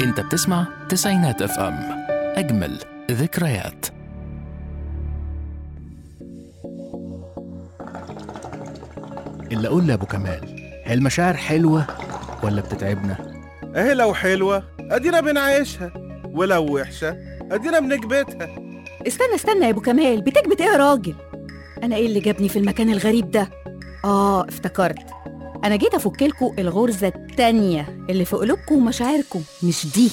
انت بتسمع تسعينات اف ام اجمل ذكريات اللي اقول لابو كمال هي المشاعر حلوه ولا بتتعبنا اهي لو حلوة ادينا بنعيشها ولو وحشة ادينا بنكبتها استنى استنى يا ابو كمال بتكبت ايه يا راجل انا ايه اللي جابني في المكان الغريب ده اه افتكرت انا جيت افك لكم الغرزه التانية اللي في قلوبكم ومشاعركم مش دي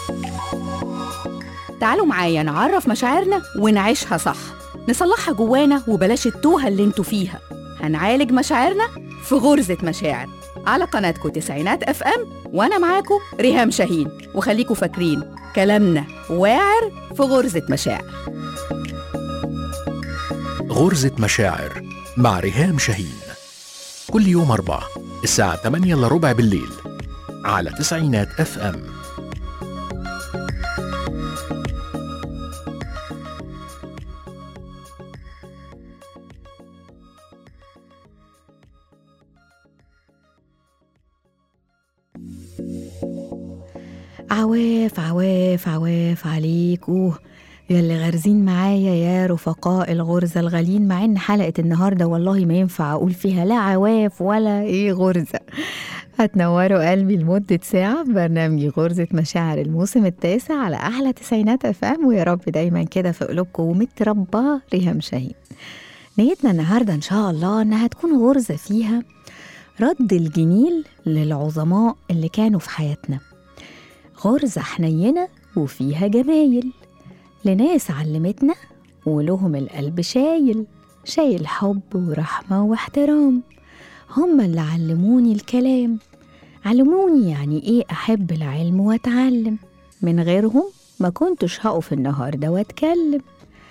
تعالوا معايا نعرف مشاعرنا ونعيشها صح نصلحها جوانا وبلاش التوهه اللي انتوا فيها هنعالج مشاعرنا في غرزه مشاعر على قناتكم تسعينات اف ام وانا معاكم ريهام شاهين وخليكم فاكرين كلامنا واعر في غرزه مشاعر غرزة مشاعر مع ريهام شاهين كل يوم أربعة الساعة 8 إلا ربع بالليل على تسعينات اف ام عواف عواف عواف عليكوا يلي غارزين معايا يا رفقاء الغرزة الغاليين مع ان حلقة النهاردة والله ما ينفع اقول فيها لا عواف ولا ايه غرزة هتنوروا قلبي لمدة ساعة في برنامج غرزة مشاعر الموسم التاسع على أحلى تسعينات أفهم ويا رب دايما كده في قلوبكم ومتربى ريهام شاهين نيتنا النهاردة إن شاء الله إنها تكون غرزة فيها رد الجميل للعظماء اللي كانوا في حياتنا غرزة حنينة وفيها جمايل لناس علمتنا ولهم القلب شايل شايل حب ورحمة واحترام هم اللي علموني الكلام علموني يعني ايه أحب العلم وأتعلم من غيرهم ما كنتش هقف النهاردة وأتكلم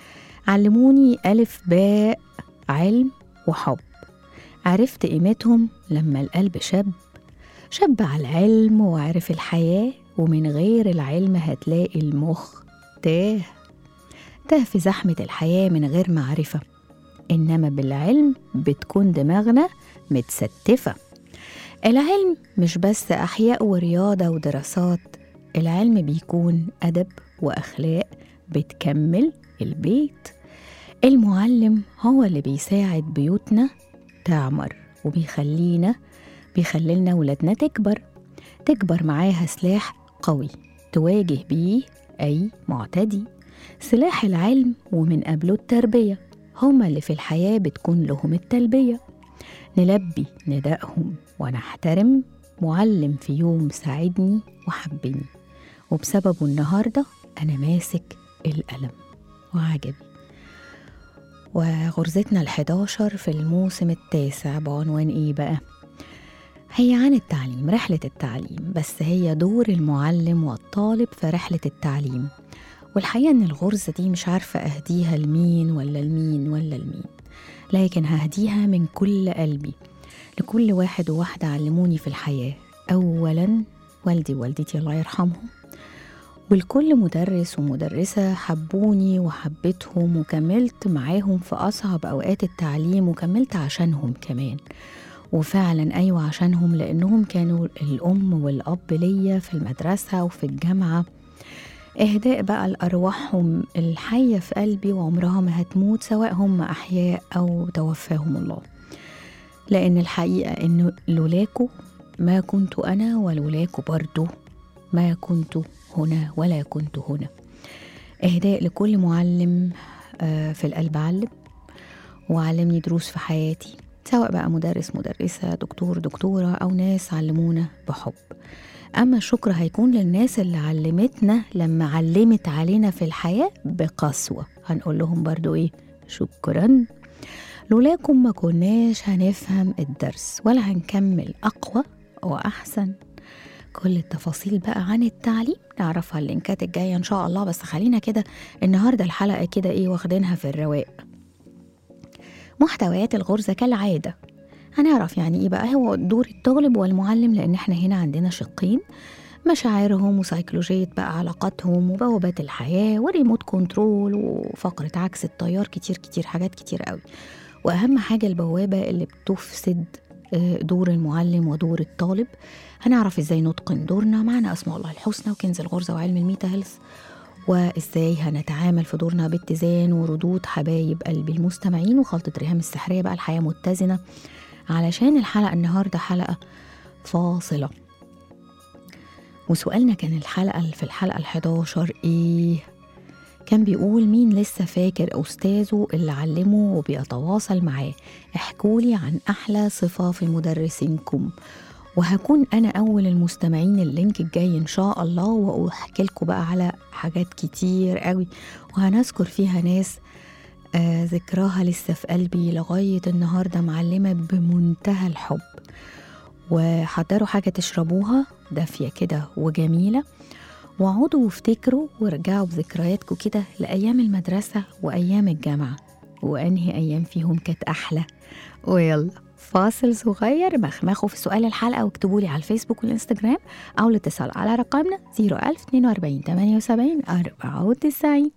علموني ألف باء علم وحب عرفت قيمتهم لما القلب شب شب على العلم وعرف الحياة ومن غير العلم هتلاقي المخ تاه تاه في زحمة الحياة من غير معرفة إنما بالعلم بتكون دماغنا متستفة العلم مش بس أحياء ورياضة ودراسات العلم بيكون أدب وأخلاق بتكمل البيت المعلم هو اللي بيساعد بيوتنا تعمر وبيخلينا بيخلينا ولادنا تكبر تكبر معاها سلاح قوي تواجه بيه أي معتدي سلاح العلم ومن قبله التربية هما اللي في الحياة بتكون لهم التلبية نلبي ندائهم ونحترم معلم في يوم ساعدني وحبني وبسببه النهاردة أنا ماسك القلم وعجبي وغرزتنا الحداشر في الموسم التاسع بعنوان إيه بقى؟ هي عن التعليم رحلة التعليم بس هي دور المعلم والطالب في رحلة التعليم والحقيقة إن الغرزة دي مش عارفة أهديها لمين ولا لمين ولا لمين لكن ههديها من كل قلبي لكل واحد وواحدة علموني في الحياة أولا والدي ووالدتي الله يرحمهم ولكل مدرس ومدرسة حبوني وحبيتهم وكملت معاهم في أصعب أوقات التعليم وكملت عشانهم كمان وفعلا أيوة عشانهم لأنهم كانوا الأم والأب ليا في المدرسة وفي الجامعة إهداء بقى لأرواحهم الحية في قلبي وعمرها ما هتموت سواء هم أحياء أو توفاهم الله لأن الحقيقة إنه لولاكوا ما كنت أنا ولولاكوا برضو ما كنت هنا ولا كنت هنا إهداء لكل معلم آه، في القلب علم وعلمني دروس في حياتي سواء بقى مدرس مدرسة دكتور دكتورة أو ناس علمونا بحب أما الشكر هيكون للناس اللي علمتنا لما علمت علينا في الحياة بقسوة هنقول لهم برضو إيه شكرا لولاكم ما كناش هنفهم الدرس ولا هنكمل أقوى وأحسن كل التفاصيل بقى عن التعليم نعرفها اللينكات الجاية إن شاء الله بس خلينا كده النهاردة الحلقة كده إيه واخدينها في الرواق محتويات الغرزة كالعادة هنعرف يعني ايه بقى هو دور الطالب والمعلم لان احنا هنا عندنا شقين مشاعرهم وسيكولوجية بقى علاقاتهم وبوابات الحياة وريموت كنترول وفقرة عكس التيار كتير كتير حاجات كتير قوي وأهم حاجة البوابة اللي بتفسد آه، دور المعلم ودور الطالب هنعرف ازاي نتقن دورنا معنا اسماء الله الحسنى وكنز الغرزة وعلم الميتا هيلث وازاي هنتعامل في دورنا باتزان وردود حبايب قلبي المستمعين وخلطة ريهام السحرية بقى الحياة متزنة علشان الحلقة النهاردة حلقة فاصلة وسؤالنا كان الحلقة في الحلقة ال11 ايه كان بيقول مين لسه فاكر أستاذه اللي علمه وبيتواصل معاه احكولي عن أحلى صفة في مدرسينكم وهكون أنا أول المستمعين اللينك الجاي إن شاء الله وأحكي لكم بقى على حاجات كتير قوي وهنذكر فيها ناس آه ذكراها لسه في قلبي لغاية النهاردة معلمة بمنتهى الحب وحضروا حاجة تشربوها دافية كده وجميلة وقعدوا وافتكروا وارجعوا بذكرياتكم كده لأيام المدرسة وأيام الجامعة وأنهي أيام فيهم كانت أحلى ويلا فاصل صغير مخمخوا في سؤال الحلقة واكتبوا لي على الفيسبوك والإنستجرام أو الاتصال على رقمنا 01042 78 94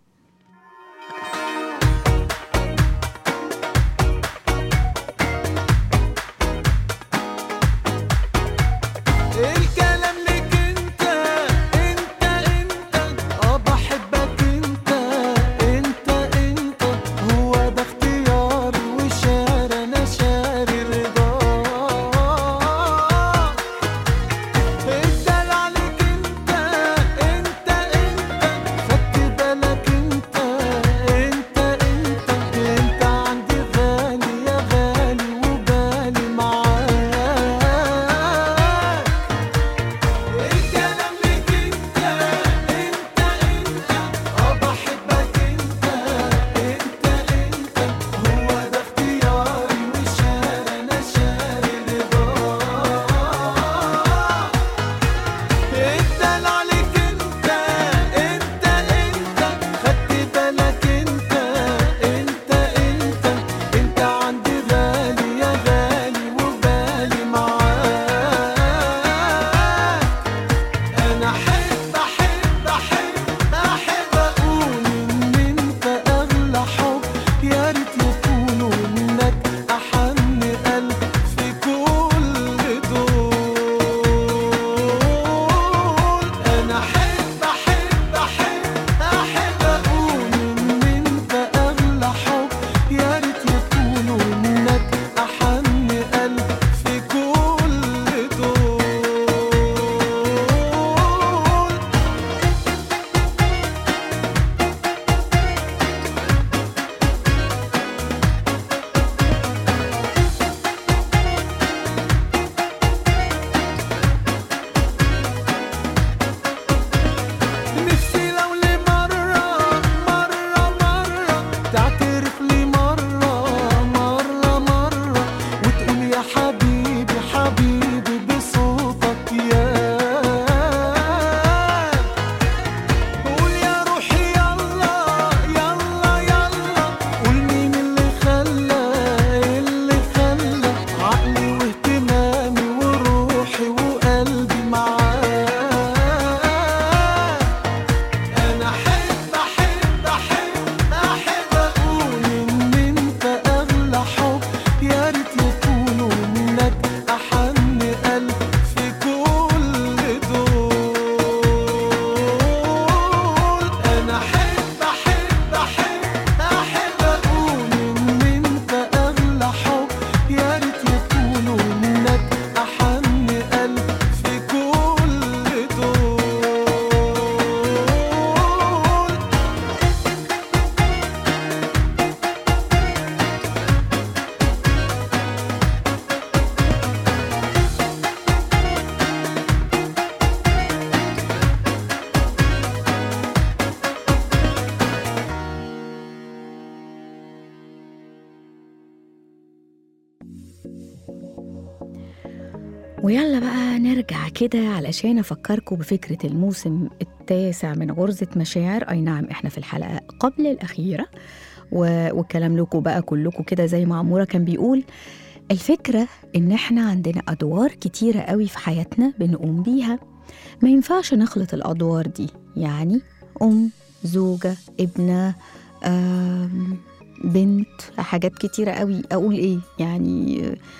الكلام لك انت انت انت اه بحبك انت انت انت هو ده اختياري وشاري انا شاري رضاك الدل عليك انت انت انت خدت بالك انت انت انت انت عندي غالي يا غالي وبالي معاك الكلام ليك انت انت انت اه بحبك انت انت انت هو ده اختياري وشاري انا شاري رضاك الدل عليك انت انت انت خدت بالك انت انت انت انت عندي غالي يا غالي وبالي معاك انا احب احب احب احب اقول ان انت اغلى حب يا ريت يكونوا انك احن قلب في كل دول انا احب احب احب احب اقول ان انت اغلى حب يا ريت يكونوا انك احن قلب في كل دول نفسي لو لمرة مرة مرة تعترف لي مرة مرة مرة وتقول يا حبيبي حبيبي بصوتك يا قول يا روحي يلا يلا يلا قول مين اللي خلى اللي خلى عقلي واهتمامي وروحي وقلبي معاك انا احب احب احب احب اقول ان انت اغلى حب يا ريت يكونوا منك احن قلب في كل دول انا احب احب احب احب اقول ان انت اغلى حب يا ريت يكونوا منك احن قلب في كل دول ويلا بقى نرجع كده علشان أفكركم بفكرة الموسم التاسع من غرزة مشاعر أي نعم إحنا في الحلقة قبل الأخيرة و- والكلام لكم بقى كلكم كده زي ما عمورة كان بيقول الفكرة إن إحنا عندنا أدوار كتيرة قوي في حياتنا بنقوم بيها ما ينفعش نخلط الأدوار دي يعني أم زوجة ابنة آم، بنت حاجات كتيرة قوي أقول إيه يعني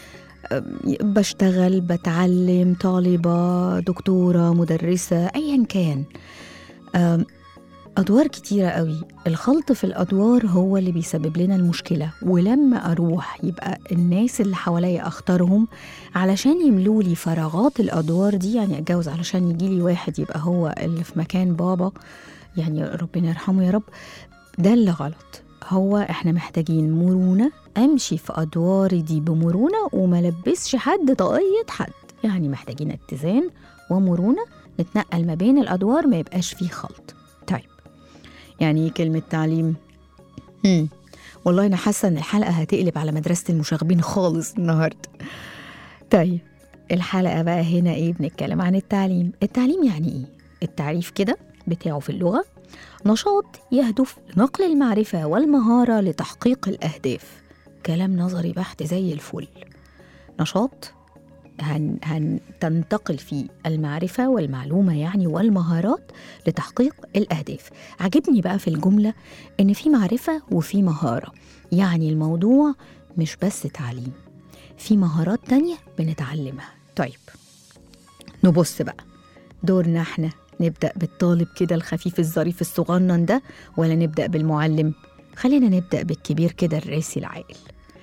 أم، بشتغل بتعلم طالبة دكتورة مدرسة أيا كان أم، أدوار كتيرة قوي الخلط في الأدوار هو اللي بيسبب لنا المشكلة ولما أروح يبقى الناس اللي حواليا أختارهم علشان يملوا لي فراغات الأدوار دي يعني أتجوز علشان يجيلي واحد يبقى هو اللي في مكان بابا يعني ربنا يرحمه يا رب ده اللي غلط هو احنا محتاجين مرونة امشي في ادواري دي بمرونة وما لبسش حد طاقية حد يعني محتاجين اتزان ومرونة نتنقل ما بين الادوار ما يبقاش فيه خلط طيب يعني إيه كلمة تعليم هم. والله انا حاسة ان الحلقة هتقلب على مدرسة المشاغبين خالص النهاردة طيب الحلقة بقى هنا ايه بنتكلم عن التعليم التعليم يعني ايه التعريف كده بتاعه في اللغة نشاط يهدف لنقل المعرفة والمهارة لتحقيق الأهداف كلام نظري بحت زي الفل نشاط هن هن تنتقل فيه المعرفة والمعلومة يعني والمهارات لتحقيق الأهداف عجبني بقى في الجملة إن في معرفة وفي مهارة يعني الموضوع مش بس تعليم في مهارات تانية بنتعلمها طيب نبص بقى دورنا احنا نبدأ بالطالب كده الخفيف الظريف الصغنن ده ولا نبدأ بالمعلم خلينا نبدأ بالكبير كده الراسي العاقل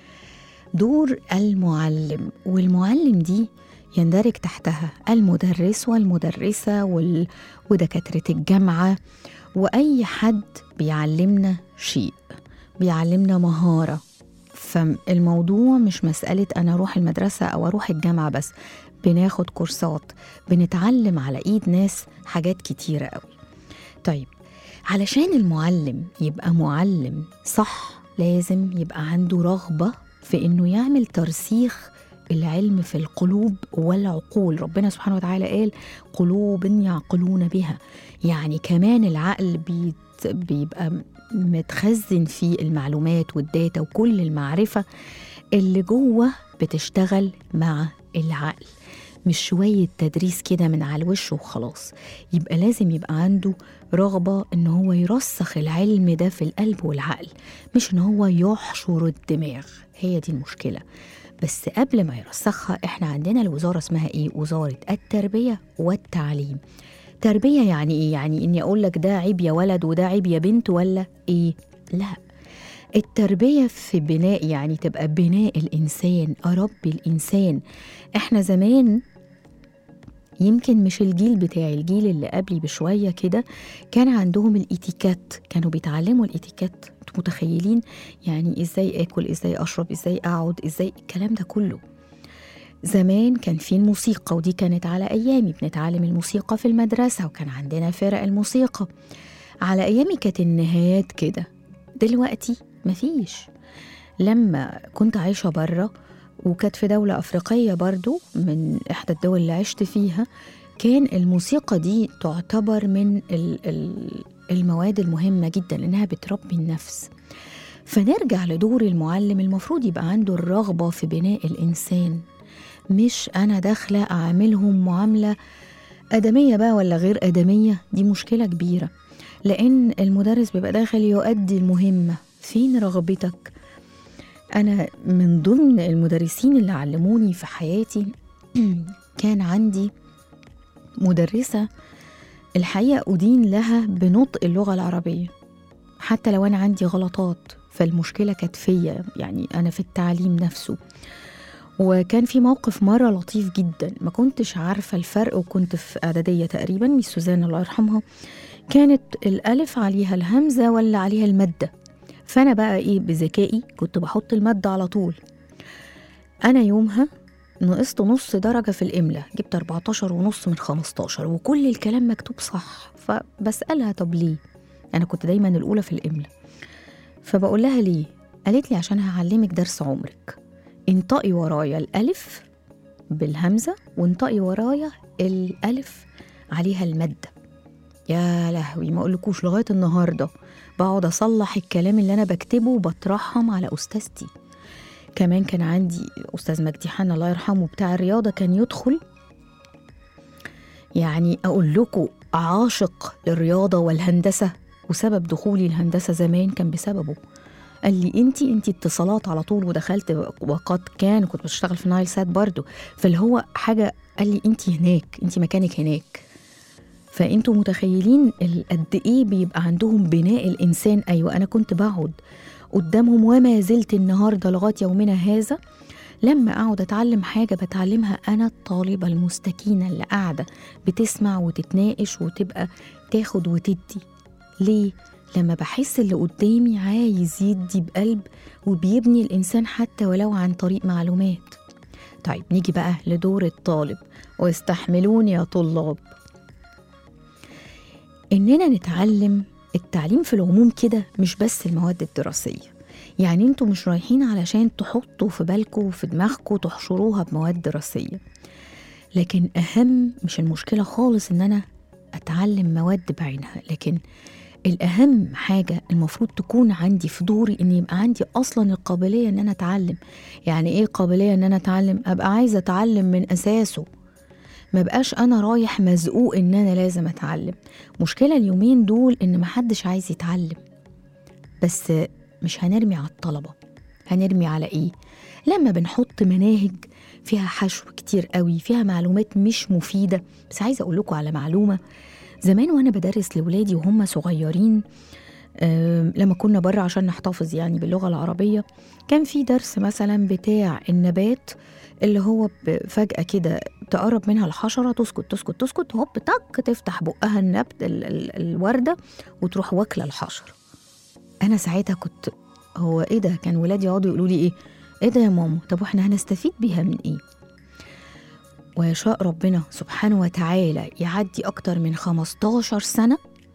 دور المعلم والمعلم دي يندرج تحتها المدرس والمدرسة وال... ودكاترة الجامعة وأي حد بيعلمنا شيء بيعلمنا مهارة فالموضوع مش مسألة أنا أروح المدرسة أو أروح الجامعة بس بناخد كورسات بنتعلم على إيد ناس حاجات كتيرة قوي طيب علشان المعلم يبقى معلم صح لازم يبقى عنده رغبة في إنه يعمل ترسيخ العلم في القلوب والعقول ربنا سبحانه وتعالى قال قلوب يعقلون بها يعني كمان العقل بيت بيبقى متخزن فيه المعلومات والداتا وكل المعرفة اللي جوه بتشتغل مع العقل مش شوية تدريس كده من على الوش وخلاص يبقى لازم يبقى عنده رغبة إن هو يرسخ العلم ده في القلب والعقل مش إن هو يحشر الدماغ هي دي المشكلة بس قبل ما يرسخها احنا عندنا الوزارة اسمها ايه؟ وزارة التربية والتعليم تربية يعني ايه؟ يعني اني اقول لك ده عيب يا ولد وده عيب يا بنت ولا ايه؟ لا التربية في بناء يعني تبقى بناء الإنسان أربي الإنسان إحنا زمان يمكن مش الجيل بتاعي الجيل اللي قبلي بشوية كده كان عندهم الإتيكات كانوا بيتعلموا الإتيكات انتوا متخيلين يعني إزاي آكل إزاي أشرب إزاي أقعد إزاي الكلام ده كله زمان كان في الموسيقى ودي كانت على أيامي بنتعلم الموسيقى في المدرسة وكان عندنا فرق الموسيقى على أيامي كانت النهايات كده دلوقتي مفيش لما كنت عايشة برا وكانت في دولة أفريقية برضو من إحدى الدول اللي عشت فيها كان الموسيقى دي تعتبر من ال- ال- المواد المهمة جدا لأنها بتربي النفس فنرجع لدور المعلم المفروض يبقى عنده الرغبة في بناء الإنسان مش أنا داخلة أعملهم معاملة آدمية بقى ولا غير آدمية دي مشكلة كبيرة لأن المدرس بيبقى داخل يؤدي المهمة فين رغبتك أنا من ضمن المدرسين اللي علموني في حياتي كان عندي مدرسة الحقيقة أدين لها بنطق اللغة العربية حتى لو أنا عندي غلطات فالمشكلة كانت فيا يعني أنا في التعليم نفسه وكان في موقف مرة لطيف جدا ما كنتش عارفة الفرق وكنت في إعدادية تقريبا ميس سوزان الله يرحمها كانت الألف عليها الهمزة ولا عليها المادة فأنا بقى إيه بذكائي كنت بحط المادة على طول أنا يومها نقصت نص درجة في الإملاء جبت 14 ونص من 15 وكل الكلام مكتوب صح فبسألها طب ليه أنا كنت دايما الأولى في الإملاء فبقول لها ليه قالت لي عشان هعلمك درس عمرك انطقي ورايا الألف بالهمزة وانطقي ورايا الألف عليها المادة يا لهوي ما أقولكوش لغاية النهاردة بقعد أصلح الكلام اللي أنا بكتبه وبترحم على أستاذتي كمان كان عندي أستاذ مجدي حنا الله يرحمه بتاع الرياضة كان يدخل يعني أقول لكم عاشق للرياضة والهندسة وسبب دخولي الهندسة زمان كان بسببه قال لي انت انت اتصالات على طول ودخلت وقد كان كنت بشتغل في نايل سات برضو فاللي هو حاجه قال لي انت هناك انت مكانك هناك فانتوا متخيلين ال- قد ايه بيبقى عندهم بناء الانسان ايوه انا كنت بقعد قدامهم وما زلت النهارده لغايه يومنا هذا لما اقعد اتعلم حاجه بتعلمها انا الطالبه المستكينه اللي قاعده بتسمع وتتناقش وتبقى تاخد وتدي ليه لما بحس اللي قدامي عايز يدي بقلب وبيبني الانسان حتى ولو عن طريق معلومات طيب نيجي بقى لدور الطالب واستحملوني يا طلاب اننا نتعلم التعليم في العموم كده مش بس المواد الدراسيه يعني انتوا مش رايحين علشان تحطوا في بالكم وفي دماغكم تحشروها بمواد دراسيه لكن اهم مش المشكله خالص ان انا اتعلم مواد بعينها لكن الاهم حاجه المفروض تكون عندي في دوري ان يبقى عندي اصلا القابليه ان انا اتعلم يعني ايه قابليه ان انا اتعلم ابقى عايزه اتعلم من اساسه ما بقاش انا رايح مزقوق ان انا لازم اتعلم مشكله اليومين دول ان محدش عايز يتعلم بس مش هنرمي على الطلبه هنرمي على ايه لما بنحط مناهج فيها حشو كتير قوي فيها معلومات مش مفيده بس عايزه اقول لكم على معلومه زمان وانا بدرس لاولادي وهم صغيرين آم، لما كنا بره عشان نحتفظ يعني باللغه العربيه كان في درس مثلا بتاع النبات اللي هو ب- فجاه كده تقرب منها الحشره تسكت تسكت تسكت هوب تك تفتح بقها النبت ال- ال- الورده وتروح واكله الحشره انا ساعتها كنت هو ايه ده كان ولادي يقعدوا يقولوا لي ايه ايه ده يا ماما طب واحنا هنستفيد بيها من ايه ويشاء ربنا سبحانه وتعالى يعدي أكتر من 15 سنة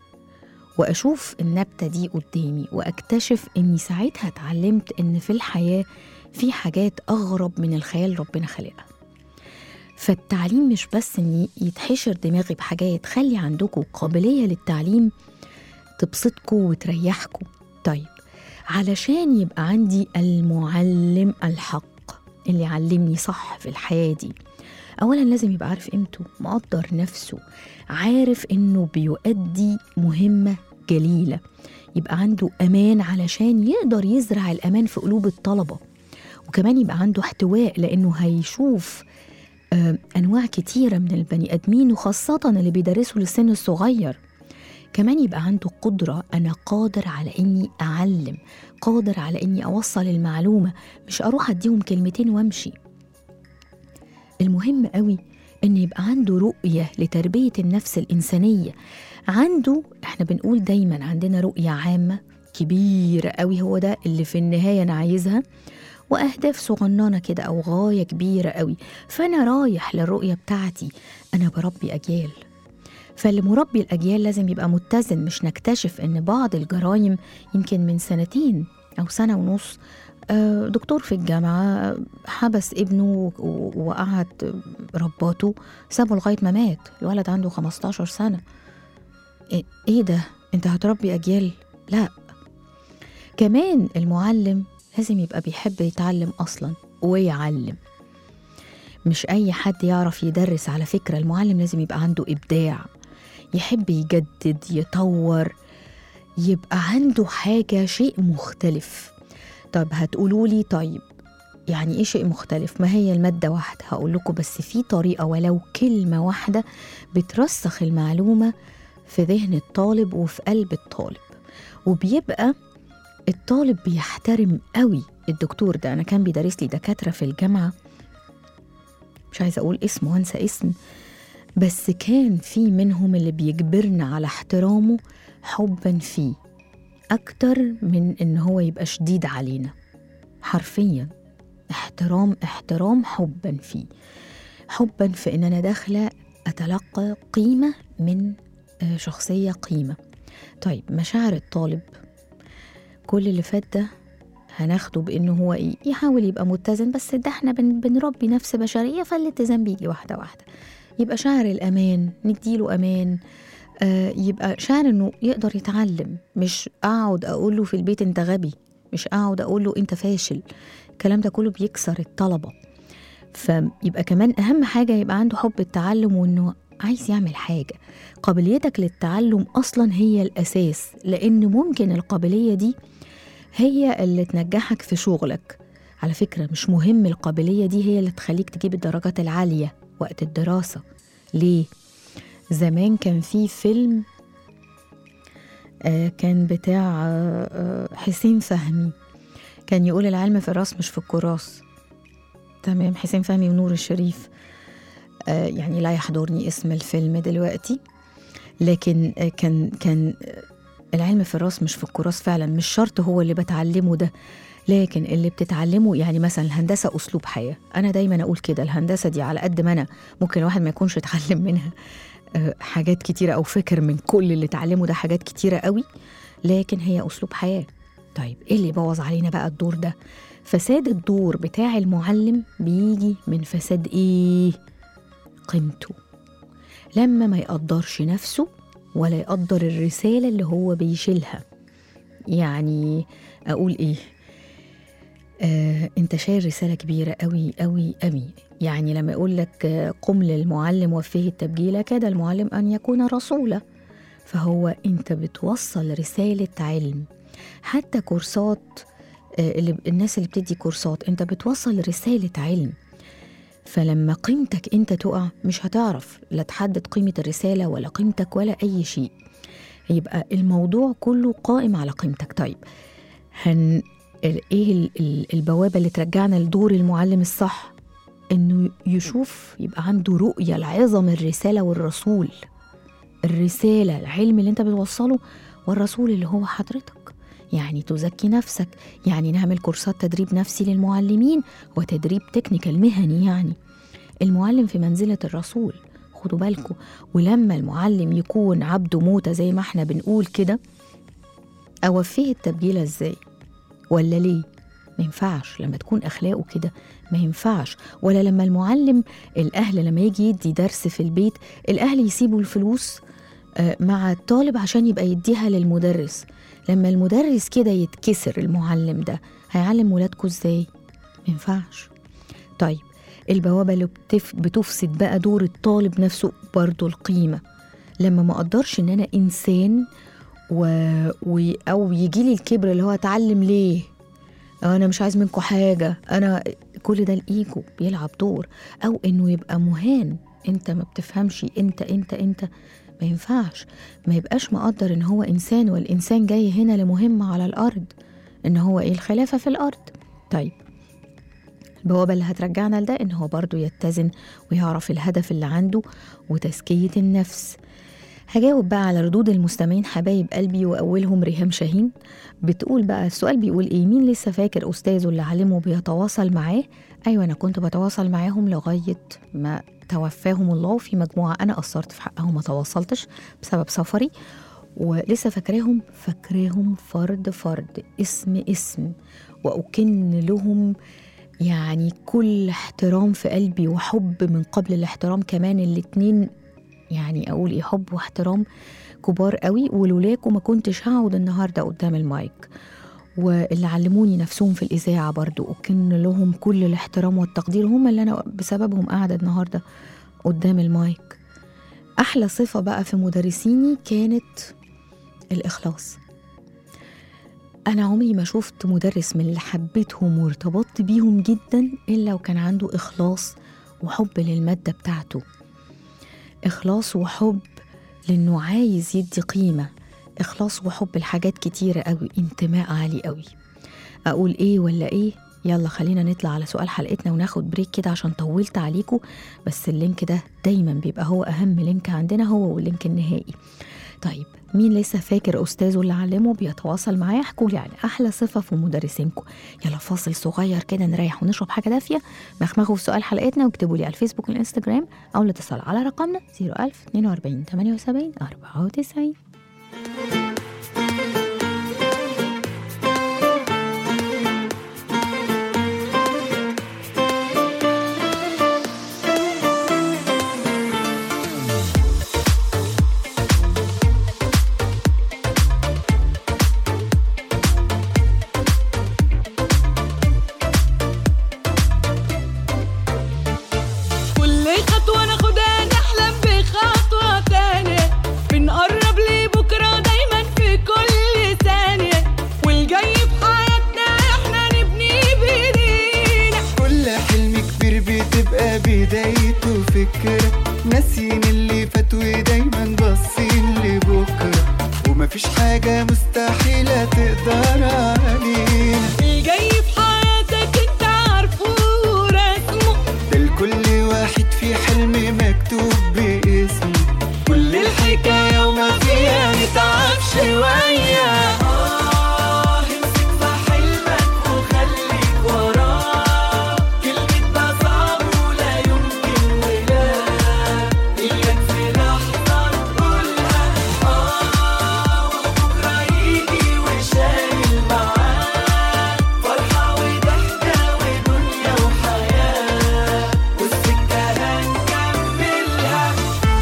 وأشوف النبتة دي قدامي وأكتشف إني ساعتها اتعلمت إن في الحياة في حاجات أغرب من الخيال ربنا خلقها فالتعليم مش بس إن يتحشر دماغي بحاجات خلي عندكم قابلية للتعليم تبسطكم وتريحكم طيب علشان يبقى عندي المعلم الحق اللي يعلمني صح في الحياة دي اولا لازم يبقى عارف قيمته مقدر نفسه عارف انه بيؤدي مهمه جليله يبقى عنده امان علشان يقدر يزرع الامان في قلوب الطلبه وكمان يبقى عنده احتواء لانه هيشوف آه، انواع كتيره من البني ادمين وخاصه اللي بيدرسوا للسن الصغير كمان يبقى عنده قدرة أنا قادر على إني أعلم قادر على إني أوصل المعلومة مش أروح أديهم كلمتين وأمشي المهم قوي ان يبقى عنده رؤيه لتربيه النفس الانسانيه عنده احنا بنقول دايما عندنا رؤيه عامه كبيره قوي هو ده اللي في النهايه انا عايزها واهداف صغننه كده او غايه كبيره قوي فانا رايح للرؤيه بتاعتي انا بربي اجيال فاللي مربي الاجيال لازم يبقى متزن مش نكتشف ان بعض الجرائم يمكن من سنتين او سنه ونص آه، دكتور في الجامعة حبس ابنه و- وقعد رباته سابه لغاية ما مات الولد عنده 15 سنة إيه- ايه ده انت هتربي أجيال لا كمان المعلم لازم يبقى بيحب يتعلم أصلا ويعلم مش أي حد يعرف يدرس على فكرة المعلم لازم يبقى عنده إبداع يحب يجدد يطور يبقى عنده حاجة شيء مختلف طب هتقولوا لي طيب يعني ايه شيء مختلف ما هي المادة واحدة هقول لكم بس في طريقة ولو كلمة واحدة بترسخ المعلومة في ذهن الطالب وفي قلب الطالب وبيبقى الطالب بيحترم قوي الدكتور ده انا كان بيدرس لي دكاترة في الجامعة مش عايزة اقول اسم وانسى اسم بس كان في منهم اللي بيجبرنا على احترامه حبا فيه أكتر من إن هو يبقى شديد علينا حرفيا احترام احترام حبا فيه حبا في إن أنا داخلة أتلقى قيمة من آه، شخصية قيمة طيب مشاعر الطالب كل اللي فات ده هناخده بإنه هو إيه يحاول يبقى متزن بس ده احنا بن بنربي نفس بشرية فالاتزان بيجي واحدة واحدة يبقى شاعر الأمان نديله أمان آه، يبقى شاعر انه يقدر يتعلم مش اقعد اقول له في البيت انت غبي مش اقعد اقول له انت فاشل الكلام ده كله بيكسر الطلبه فيبقى كمان اهم حاجه يبقى عنده حب التعلم وانه عايز يعمل حاجه قابليتك للتعلم اصلا هي الاساس لان ممكن القابليه دي هي اللي تنجحك في شغلك على فكرة مش مهم القابلية دي هي اللي تخليك تجيب الدرجات العالية وقت الدراسة ليه؟ زمان كان في فيلم آه، كان بتاع آه، آه، حسين فهمي كان يقول العلم في الراس مش في الكراس تمام حسين فهمي ونور الشريف آه، يعني لا يحضرني اسم الفيلم دلوقتي لكن آه، كان كان آه، العلم في الراس مش في الكراس فعلا مش شرط هو اللي بتعلمه ده لكن اللي بتتعلمه يعني مثلا الهندسه اسلوب حياه انا دايما اقول كده الهندسه دي على قد ما انا ممكن الواحد ما يكونش اتعلم منها آه، حاجات كتيره او فكر من كل اللي اتعلمه ده حاجات كتيره قوي لكن هي اسلوب حياه طيب ايه اللي يبوظ علينا بقى الدور ده فساد الدور بتاع المعلم بيجي من فساد ايه قيمته لما ما يقدرش نفسه ولا يقدر الرسالة اللي هو بيشيلها يعني أقول إيه آه، انت شايل رسالة كبيرة قوي قوي قوي يعني لما يقول لك آه، قم للمعلم وفيه التبجيل كاد المعلم أن يكون رسولا فهو انت بتوصل رسالة علم حتى كورسات آه، اللي الناس اللي بتدي كورسات انت بتوصل رسالة علم فلما قيمتك انت تقع مش هتعرف لا تحدد قيمة الرسالة ولا قيمتك ولا أي شيء يبقى الموضوع كله قائم على قيمتك طيب هن ال- ايه ال- ال- البوابة اللي ترجعنا لدور المعلم الصح انه يشوف يبقى عنده رؤية لعظم الرسالة والرسول الرسالة العلم اللي انت بتوصله والرسول اللي هو حضرتك يعني تزكي نفسك يعني نعمل كورسات تدريب نفسي للمعلمين وتدريب تكنيكال مهني يعني المعلم في منزلة الرسول خدوا بالكم ولما المعلم يكون عبده موتة زي ما احنا بنقول كده أوفيه التبجيلة ازاي ولا ليه ما ينفعش لما تكون أخلاقه كده ما ينفعش ولا لما المعلم الأهل لما يجي يدي درس في البيت الأهل يسيبوا الفلوس آه، مع الطالب عشان يبقى يديها للمدرس لما المدرس كده يتكسر المعلم ده هيعلم ولادكم ازاي ما ينفعش طيب البوابة اللي بتف... بتفسد بقى دور الطالب نفسه برضه القيمة لما ما أقدرش إن أنا إنسان و... و... أو يجي لي الكبر اللي هو أتعلم ليه أنا مش عايز منكم حاجة أنا كل ده الإيجو بيلعب دور أو إنه يبقى مهان أنت ما بتفهمش أنت أنت أنت ما ينفعش ما يبقاش مقدر إن هو إنسان والإنسان جاي هنا لمهمة على الأرض إن هو إيه الخلافة في الأرض طيب البوابة اللي هترجعنا لده إن هو برضو يتزن ويعرف الهدف اللي عنده وتزكية النفس هجاوب بقى على ردود المستمعين حبايب قلبي وأولهم ريهام شاهين بتقول بقى السؤال بيقول إيه مين لسه فاكر أستاذه اللي علمه بيتواصل معاه أيوة أنا كنت بتواصل معاهم لغاية ما توفاهم الله وفي مجموعة أنا قصرت في حقهم ما تواصلتش بسبب سفري ولسه فاكراهم فاكراهم فرد فرد اسم اسم وأكن لهم يعني كل احترام في قلبي وحب من قبل الاحترام كمان الاتنين يعني اقول ايه حب واحترام كبار قوي ولولاكوا ما كنتش هقعد النهارده قدام المايك واللي علموني نفسهم في الإذاعة برضو أكن لهم كل الاحترام والتقدير هم اللي أنا بسببهم قاعدة النهاردة قدام المايك أحلى صفة بقى في مدرسيني كانت الإخلاص أنا عمري ما شفت مدرس من اللي حبيتهم وارتبطت بيهم جدا إلا وكان عنده إخلاص وحب للمادة بتاعته إخلاص وحب لأنه عايز يدي قيمة إخلاص وحب لحاجات كتيرة قوي انتماء عالي قوي أقول إيه ولا إيه يلا خلينا نطلع على سؤال حلقتنا وناخد بريك كده عشان طولت عليكم بس اللينك ده دايما بيبقى هو أهم لينك عندنا هو واللينك النهائي طيب مين لسه فاكر أستاذه اللي علمه بيتواصل معاه احكوا لي عن أحلى صفة في مدرسينكم يلا فاصل صغير كده نريح ونشرب حاجة دافية مخمخوا في سؤال حلقتنا واكتبوا لي على الفيسبوك والإنستجرام أو الاتصال على رقمنا 01000 42 78 94 كل خطوة ناخدها نحلم بخطوة تانية بنقرب ليه ناسيين اللي فات ودايما باصين لبكرة ومفيش حاجة مستحيلة تقدر علينا الجاي في حياتك انت عارفه ورسمه ده لكل واحد في حلم مكتوب باسمه كل الحكاية وما فيها نتعب شوية آه امسك في حلمك وخليك وراه كلمة ده صعب ولا يمكن ولا إياك في لحظة تقولها آه وبكرة يجي وشايل معاه فرحة وضحكة ودنيا وحياة والسكة هنكملها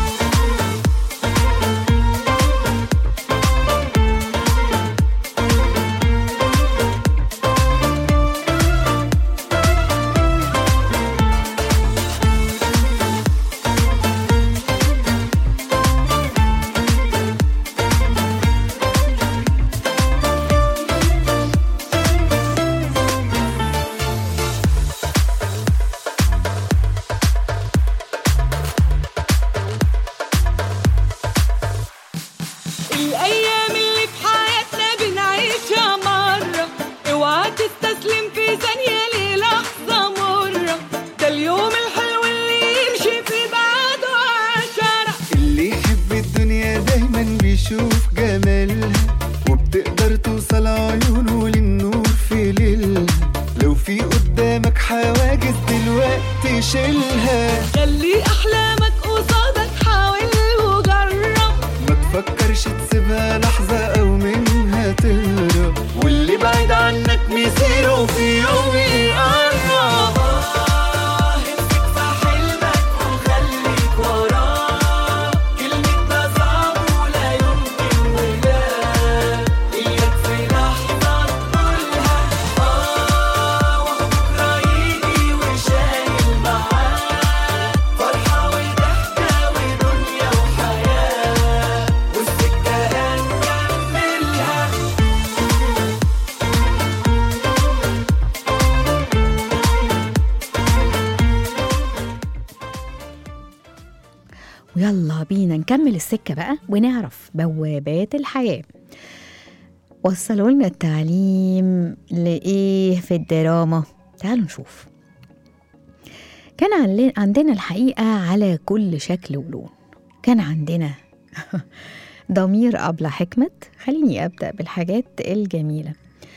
الايام اللي في حياتنا بنعيشها مرة اوعى تستسلم في ثانية للحظة مرة ده اليوم الحلو اللي يمشي في بعده عشرة اللي يحب الدنيا دايما بيشوف جمالها وبتقدر توصل عيونه للنور في ليلها لو في قدامك حواجز دلوقتي شيلها خلي احلامك قصادك حاول وجرب ما تفكرش تسيبها لحظة أو منها تهرب واللي بعيد عنك مصيره في يوم يقرب آه، امسك في حلمك وخليك وراه كلمة ده صعب ولا يمكن ولا إياك في لحظة تقولها آه وبكرة يجي وشايل معاه فرحة وضحكة ودنيا وحياة والسكة هنكملها ويلا بينا نكمل السكة بقى ونعرف بوابات الحياة وصلوا لنا التعليم لإيه في الدراما تعالوا نشوف كان عن- عندنا الحقيقة على كل شكل ولون كان عندنا ضمير أبلة حكمة خليني أبدأ بالحاجات الجميلة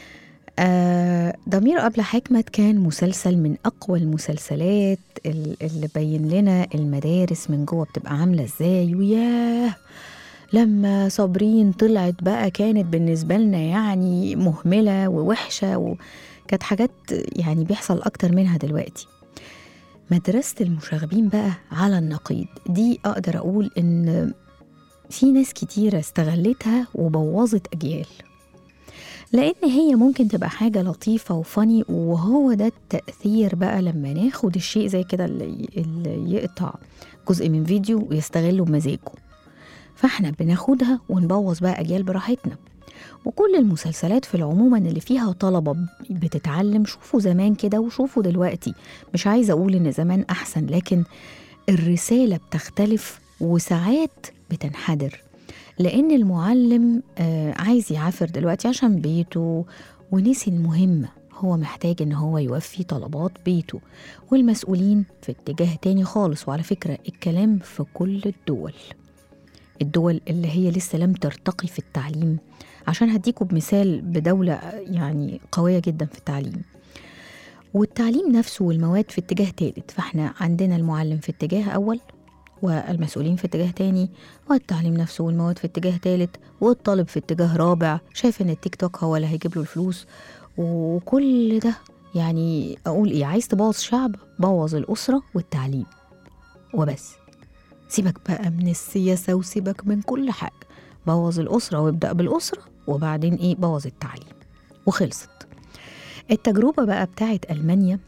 آه ضمير أبلة حكمة كان مسلسل من أقوى المسلسلات ال- اللي بين لنا المدارس من جوه بتبقى عاملة ازاي وياه لما صابرين طلعت بقى كانت بالنسبة لنا يعني مهملة ووحشة وكانت حاجات يعني بيحصل أكتر منها دلوقتي مدرسة المشاغبين بقى على النقيض دي أقدر أقول إن في ناس كتيرة استغلتها وبوظت أجيال لأن هي ممكن تبقى حاجة لطيفة وفاني وهو ده التأثير بقى لما ناخد الشيء زي كده اللي, اللي يقطع جزء من فيديو ويستغله بمزاجه فاحنا بناخدها ونبوظ بقى أجيال براحتنا وكل المسلسلات في العموم اللي فيها طلبة بتتعلم شوفوا زمان كده وشوفوا دلوقتي مش عايزة أقول إن زمان أحسن لكن الرسالة بتختلف وساعات بتنحدر لأن المعلم آه، عايز يعافر دلوقتي عشان بيته ونسي المهمة هو محتاج إن هو يوفي طلبات بيته والمسؤولين في اتجاه تاني خالص وعلى فكرة الكلام في كل الدول الدول اللي هي لسه لم ترتقي في التعليم عشان هديكوا بمثال بدولة يعني قوية جدا في التعليم والتعليم نفسه والمواد في اتجاه تالت فاحنا عندنا المعلم في اتجاه أول والمسؤولين في اتجاه تاني والتعليم نفسه والمواد في اتجاه تالت والطالب في اتجاه رابع شايف ان التيك توك هو اللي هيجيب له الفلوس وكل ده يعني اقول ايه عايز تبوظ شعب بوظ الاسره والتعليم وبس سيبك بقى من السياسه وسيبك من كل حاجه بوظ الاسره وابدا بالاسره وبعدين ايه بوظ التعليم وخلصت التجربه بقى بتاعت المانيا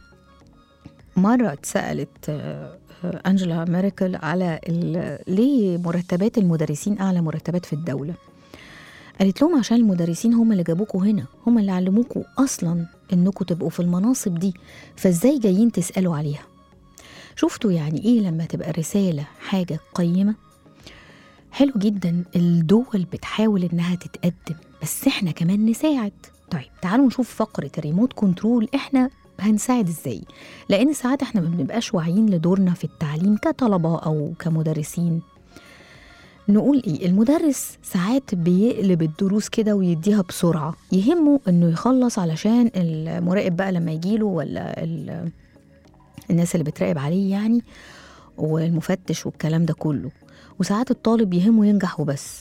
مره اتسالت آه، آه، انجела ميركل على ال- ليه مرتبات المدرسين اعلى مرتبات في الدوله قالت لهم عشان المدرسين هم اللي جابوكوا هنا هم اللي علموكوا اصلا انكم تبقوا في المناصب دي فازاي جايين تسالوا عليها شفتوا يعني ايه لما تبقى رسالة حاجة قيمة حلو جدا الدول بتحاول انها تتقدم بس احنا كمان نساعد طيب تعالوا نشوف فقرة الريموت كنترول احنا هنساعد ازاي لان ساعات احنا ما بنبقاش واعيين لدورنا في التعليم كطلبة او كمدرسين نقول ايه المدرس ساعات بيقلب الدروس كده ويديها بسرعة يهمه انه يخلص علشان المراقب بقى لما يجيله ولا ال- الناس اللي بتراقب عليه يعني والمفتش والكلام ده كله وساعات الطالب يهمه ينجح وبس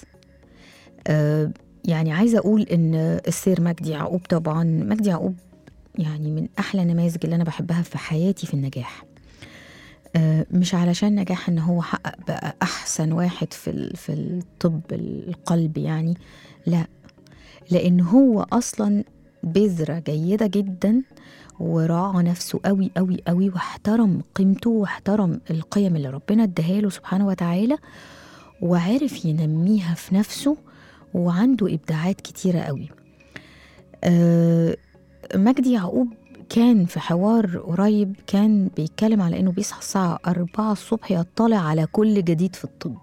آه يعني عايزة أقول إن السير مجدي يعقوب طبعا مجدي يعقوب يعني من أحلى النماذج اللي أنا بحبها في حياتي في النجاح آه مش علشان نجاح إن هو حقق بقى أحسن واحد في ال- في الطب القلب يعني لا لأن هو أصلا بذرة جيدة جدا وراعى نفسه قوي قوي قوي واحترم قيمته واحترم القيم اللي ربنا اداها له سبحانه وتعالى وعرف ينميها في نفسه وعنده إبداعات كتيرة قوي أه مجدي يعقوب كان في حوار قريب كان بيتكلم على إنه بيصحى الساعة أربعة الصبح يطلع على كل جديد في الطب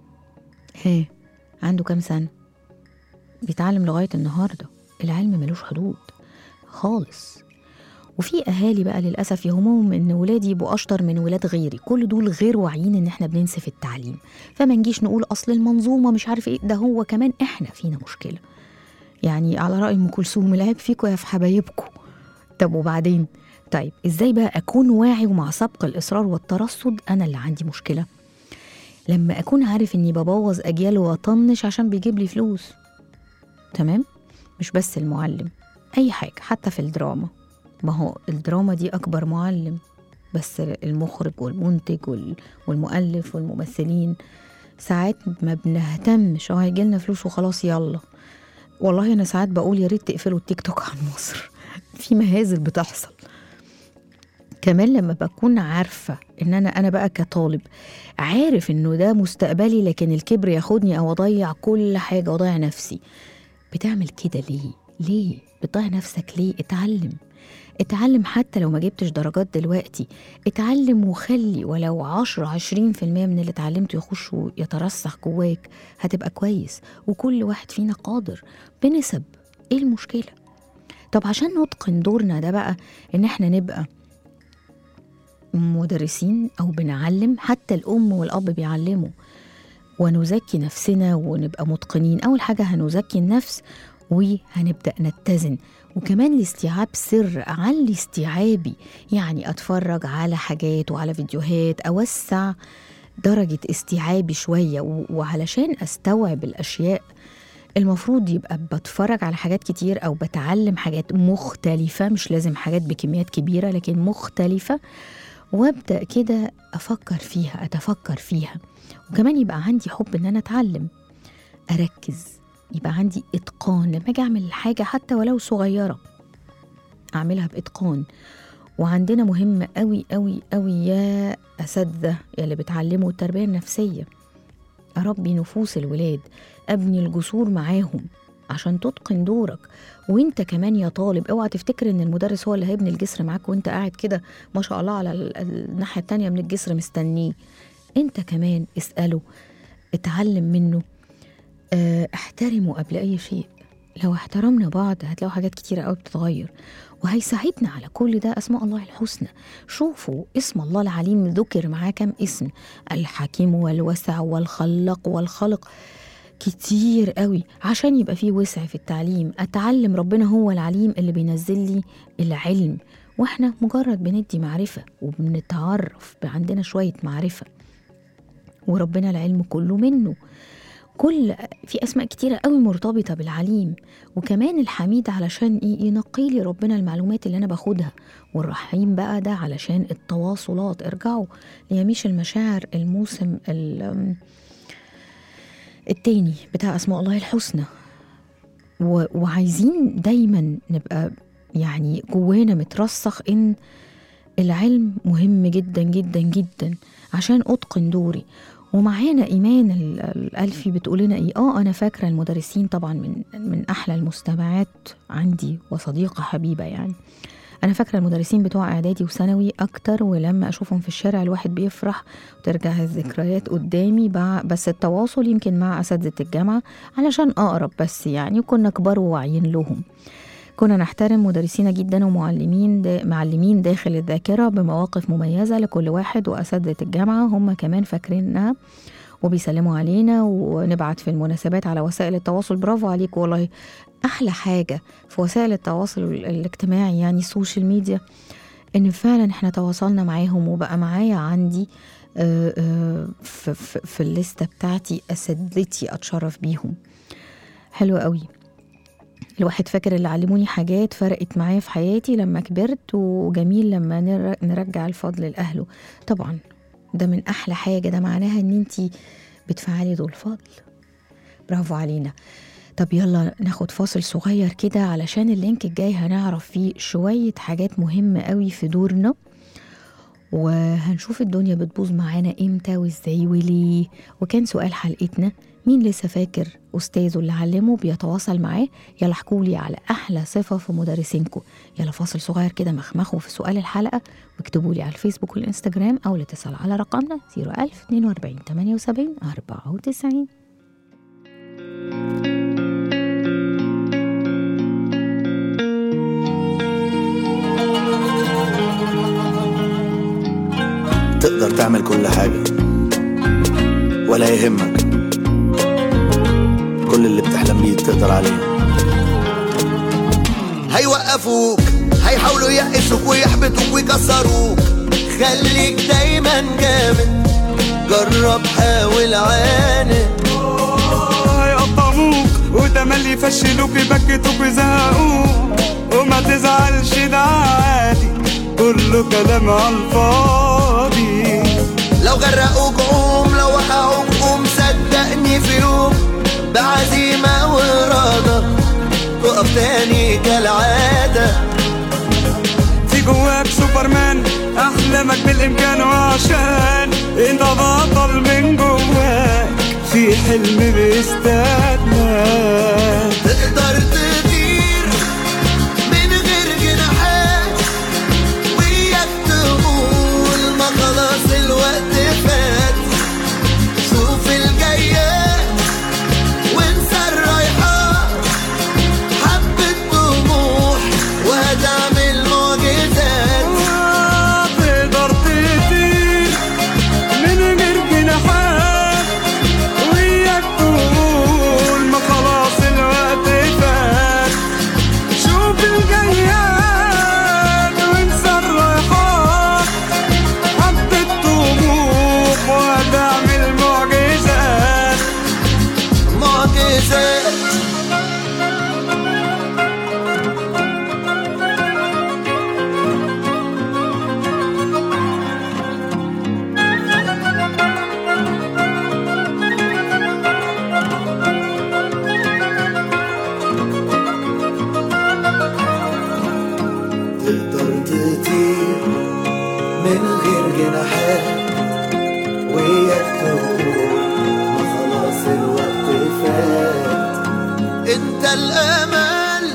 ها عنده كام سنة بيتعلم لغاية النهاردة العلم ملوش حدود خالص وفي اهالي بقى للاسف يهمهم ان ولادي يبقوا اشطر من ولاد غيري كل دول غير واعيين ان احنا بننسف التعليم فما نجيش نقول اصل المنظومه مش عارف ايه ده هو كمان احنا فينا مشكله يعني على راي ام كلثوم العيب فيكم يا في حبايبكم طب وبعدين طيب ازاي بقى اكون واعي ومع سبق الاصرار والترصد انا اللي عندي مشكله لما اكون عارف اني ببوظ اجيال واطنش عشان بيجيب لي فلوس تمام مش بس المعلم اي حاجه حتى في الدراما ما هو الدراما دي أكبر معلم بس المخرج والمنتج وال- والمؤلف والممثلين ساعات ما بنهتمش اه هيجيلنا فلوس وخلاص يلا والله أنا ساعات بقول يا ريت تقفلوا التيك توك عن مصر في مهازل بتحصل كمان لما بكون عارفة إن أنا أنا بقى كطالب عارف إنه ده مستقبلي لكن الكبر ياخدني أو أضيع كل حاجة وأضيع نفسي بتعمل كده ليه؟ ليه؟ بتضيع نفسك ليه؟ اتعلم اتعلم حتى لو ما جبتش درجات دلوقتي اتعلم وخلي ولو عشرة عشرين في المية من اللي اتعلمته يخش ويترسخ جواك هتبقى كويس وكل واحد فينا قادر بنسب ايه المشكلة طب عشان نتقن دورنا ده بقى ان احنا نبقى مدرسين او بنعلم حتى الام والاب بيعلموا ونزكي نفسنا ونبقى متقنين اول حاجه هنزكي النفس وهنبدا نتزن وكمان الاستيعاب سر علي استيعابي يعني اتفرج على حاجات وعلى فيديوهات اوسع درجه استيعابي شويه و- وعلشان استوعب الاشياء المفروض يبقى بتفرج على حاجات كتير او بتعلم حاجات مختلفه مش لازم حاجات بكميات كبيره لكن مختلفه وابدا كده افكر فيها اتفكر فيها وكمان يبقى عندي حب ان انا اتعلم اركز يبقى عندي اتقان لما اجي اعمل حاجه حتى ولو صغيره اعملها باتقان وعندنا مهم قوي قوي قوي يا اساتذه يا اللي بتعلموا التربيه النفسيه اربي نفوس الولاد ابني الجسور معاهم عشان تتقن دورك وانت كمان يا طالب اوعى تفتكر ان المدرس هو اللي هيبني الجسر معاك وانت قاعد كده ما شاء الله على ال- الناحيه التانيه من الجسر مستنيه انت كمان اساله اتعلم منه آه، احترمه قبل اي شيء لو احترمنا بعض هتلاقوا حاجات كتيرة قوي بتتغير وهيساعدنا على كل ده اسماء الله الحسنى شوفوا اسم الله العليم ذكر معاه كم اسم الحكيم والوسع والخلاق والخلق كتير قوي عشان يبقى فيه وسع في التعليم اتعلم ربنا هو العليم اللي بينزل لي العلم واحنا مجرد بندي معرفة وبنتعرف عندنا شوية معرفة وربنا العلم كله منه كل في اسماء كتيره قوي مرتبطه بالعليم وكمان الحميد علشان ايه ينقي لي ربنا المعلومات اللي انا باخدها والرحيم بقى ده علشان التواصلات ارجعوا ليميش المشاعر الموسم ال- التاني بتاع اسماء الله الحسنى و- وعايزين دايما نبقى يعني جوانا مترسخ ان العلم مهم جدا جدا جدا عشان اتقن دوري ومعانا ايمان ال- الالفي بتقول لنا ايه اه انا فاكره المدرسين طبعا من من احلى المستمعات عندي وصديقه حبيبه يعني انا فاكره المدرسين بتوع اعدادي وثانوي اكتر ولما اشوفهم في الشارع الواحد بيفرح وترجع الذكريات قدامي بع- بس التواصل يمكن مع اساتذه الجامعه علشان اقرب بس يعني وكنا كبار وواعيين لهم كنا نحترم مدرسينا جدا ومعلمين دا معلمين داخل الذاكرة بمواقف مميزة لكل واحد وأساتذة الجامعة هم كمان فاكرينها وبيسلموا علينا ونبعت في المناسبات على وسائل التواصل برافو عليك والله أحلى حاجة في وسائل التواصل الاجتماعي يعني السوشيال ميديا إن فعلا إحنا تواصلنا معاهم وبقى معايا عندي آه، آه، في, في, في الليستة بتاعتي أساتذتي أتشرف بيهم حلو قوي الواحد فاكر اللي علموني حاجات فرقت معايا في حياتي لما كبرت وجميل لما نر- نرجع الفضل لأهله طبعا ده من أحلى حاجة ده معناها إن انتي بتفعلي ذو الفضل برافو علينا طب يلا ناخد فاصل صغير كده علشان اللينك الجاي هنعرف فيه شوية حاجات مهمة قوي في دورنا وهنشوف الدنيا بتبوظ معانا امتى وازاي وليه وكان سؤال حلقتنا مين لسه فاكر استاذه اللي علمه بيتواصل معاه يلا احكولي على احلى صفه في مدرسينكم يلا فاصل صغير كده مخمخوا في سؤال الحلقه واكتبوا لي على الفيسبوك والانستجرام او الاتصال على رقمنا 01000 42 78 94 تقدر تعمل كل حاجة ولا يهمك كل اللي بتحلم بيه تقدر عليه هيوقفوك هيحاولوا يقسوك ويحبطوك ويكسروك خليك دايما جامد جرب حاول عاند هيقطعوك وتملي يفشلوك يبكتوك ويزهقوك وما تزعلش ده عادي كله كلام على الفاضي لو غرقوك قوم لو وقعوك قوم صدقني في يوم بعزيمة وإرادة تقف تاني كالعادة في جواك سوبرمان احلامك بالامكان وعشان انت بطل من جواك في حلم بيستناك تقدر تطير من غير جناحات وياك تقول ما خلاص الوقت فات شوف الجايات وانسى الرايحات حبة طموح وهتعمل معجزات تقدر تطير من غير جناحات وياك تقول ما خلاص الوقت فات شوف الجياد وانسى الرايحات حبة طموح وهتعمل معجزات معجزات تقدر تطير من غير جناحات وياك تقول ما خلاص الوقت فات انت الامل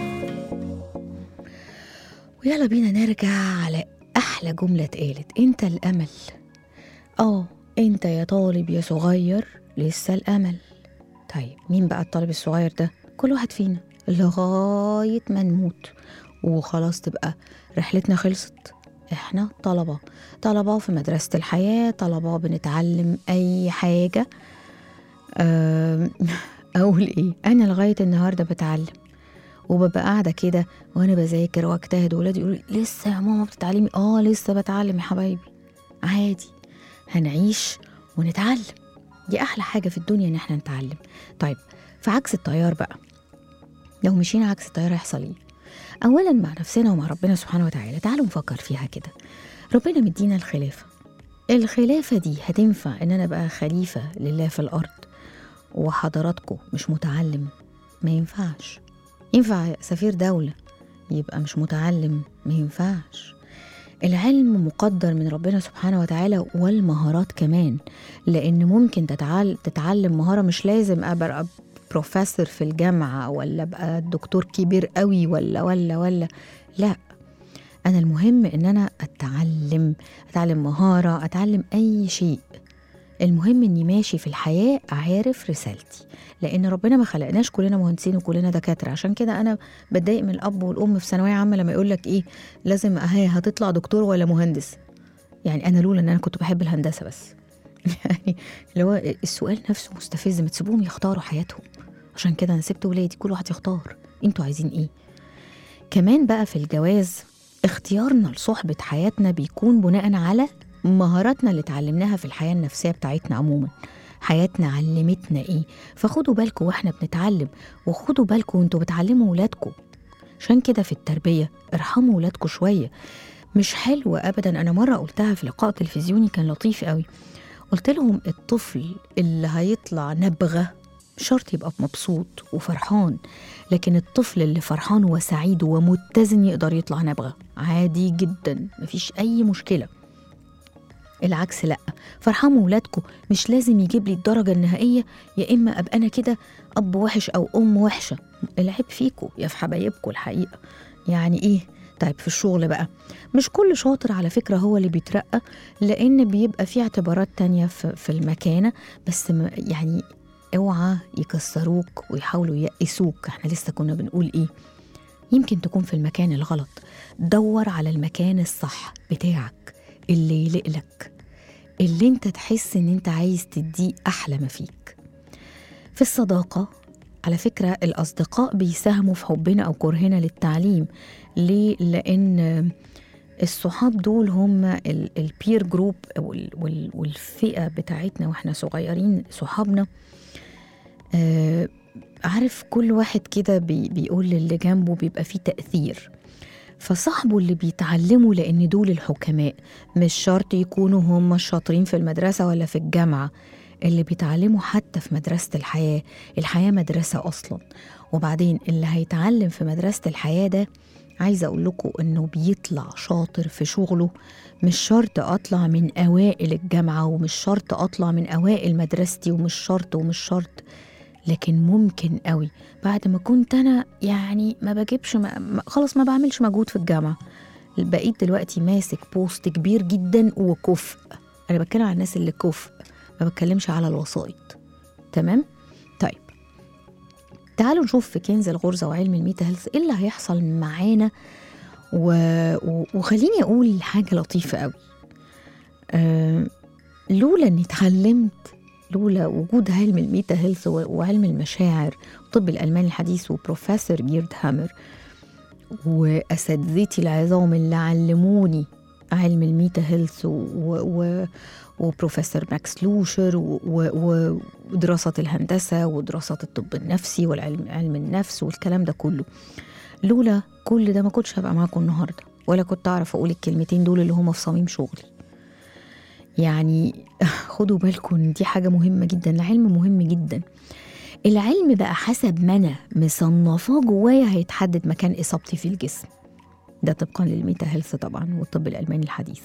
ويلا بينا نرجع على أحلى جملة اتقالت أنت الأمل آه أنت يا طالب يا صغير لسه الأمل طيب مين بقى الطالب الصغير ده؟ كل واحد فينا لغاية ما نموت وخلاص تبقى رحلتنا خلصت احنا طلبة طلبة في مدرسة الحياة طلبة بنتعلم أي حاجة أم، أقول إيه أنا لغاية النهاردة بتعلم وببقى قاعدة كده وأنا بذاكر وأجتهد وولادي يقولوا لي، لسه يا ماما بتتعلمي آه لسه بتعلم يا حبايبي عادي هنعيش ونتعلم دي أحلى حاجة في الدنيا إن احنا نتعلم طيب في عكس التيار بقى لو مشينا عكس التيار هيحصل ايه اولا مع نفسنا ومع ربنا سبحانه وتعالى تعالوا نفكر فيها كده ربنا مدينا الخلافه الخلافه دي هتنفع ان انا ابقى خليفه لله في الارض وحضراتكم مش متعلم ما ينفعش ينفع سفير دوله يبقى مش متعلم ما ينفعش العلم مقدر من ربنا سبحانه وتعالى والمهارات كمان لان ممكن تتعل... تتعلم مهاره مش لازم ابقى بروفيسور في الجامعه ولا ابقى دكتور كبير قوي ولا ولا ولا لا انا المهم ان انا اتعلم اتعلم مهاره اتعلم اي شيء المهم اني ماشي في الحياه عارف رسالتي لان ربنا ما خلقناش كلنا مهندسين وكلنا دكاتره عشان كده انا بتضايق من الاب والام في ثانويه عامه لما يقول لك ايه لازم اهي هتطلع دكتور ولا مهندس يعني انا لولا ان انا كنت بحب الهندسه بس يعني اللي هو السؤال نفسه مستفز ما تسيبوهم يختاروا حياتهم عشان كده انا سبت ولادي كل واحد يختار انتوا عايزين ايه كمان بقى في الجواز اختيارنا لصحبة حياتنا بيكون بناء على مهاراتنا اللي اتعلمناها في الحياة النفسية بتاعتنا عموما حياتنا علمتنا ايه فخدوا بالكم واحنا بنتعلم وخدوا بالكم وانتوا بتعلموا ولادكم عشان كده في التربية ارحموا ولادكم شوية مش حلو ابدا انا مرة قلتها في لقاء تلفزيوني كان لطيف قوي قلت لهم الطفل اللي هيطلع نبغة مش شرط يبقى مبسوط وفرحان لكن الطفل اللي فرحان وسعيد ومتزن يقدر يطلع نبغة عادي جدا مفيش أي مشكلة العكس لا فرحموا ولادكم مش لازم يجيب لي الدرجة النهائية يا إما أبقى أنا كده أب وحش أو أم وحشة العيب فيكم يا في حبايبكم الحقيقة يعني إيه طيب في الشغل بقى مش كل شاطر على فكرة هو اللي بيترقى لأن بيبقى في اعتبارات تانية في, في المكانة بس م- يعني اوعى يكسروك ويحاولوا ييأسوك احنا لسه كنا بنقول ايه يمكن تكون في المكان الغلط دور على المكان الصح بتاعك اللي يليق لك اللي انت تحس ان انت عايز تديه احلى ما فيك في الصداقة على فكرة الأصدقاء بيساهموا في حبنا أو كرهنا للتعليم ليه؟ لأن الصحاب دول هم البير جروب والفئة بتاعتنا واحنا صغيرين صحابنا آه، عارف كل واحد كده بي بيقول للي جنبه بيبقى فيه تأثير فصاحبه اللي بيتعلموا لأن دول الحكماء مش شرط يكونوا هم الشاطرين في المدرسة ولا في الجامعة اللي بيتعلموا حتى في مدرسة الحياة الحياة مدرسة أصلا وبعدين اللي هيتعلم في مدرسة الحياة ده عايزة أقول لكم إنه بيطلع شاطر في شغله مش شرط أطلع من أوائل الجامعة ومش شرط أطلع من أوائل مدرستي ومش شرط ومش شرط لكن ممكن قوي بعد ما كنت أنا يعني ما بجيبش ما ما- خلاص ما بعملش مجهود في الجامعة بقيت دلوقتي ماسك بوست كبير جدا وكفء أنا بتكلم على الناس اللي كفء ما بتكلمش على الوسائط تمام طيب تعالوا نشوف في كنز الغرزة وعلم الميتا هيلث ايه اللي هيحصل معانا و... و... وخليني اقول حاجة لطيفة قوي أه... لولا اني اتعلمت لولا وجود علم الميتا هيلث و- وعلم المشاعر والطب الالماني الحديث وبروفيسور جيرد هامر واساتذتي العظام اللي علموني علم الميتا هيلث و... و... وبروفيسور ماكس لوشر و... و... ودراسة الهندسة ودراسة الطب النفسي والعلم علم النفس والكلام ده كله لولا كل ده ما كنتش هبقى معاكم النهاردة ولا كنت أعرف أقول الكلمتين دول اللي هما في صميم شغلي يعني خدوا بالكم إن دي حاجة مهمة جدا العلم مهم جدا العلم بقى حسب ما أنا مصنفاه جوايا هيتحدد مكان إصابتي في الجسم ده طبقا للميتا هيلث طبعا والطب الألماني الحديث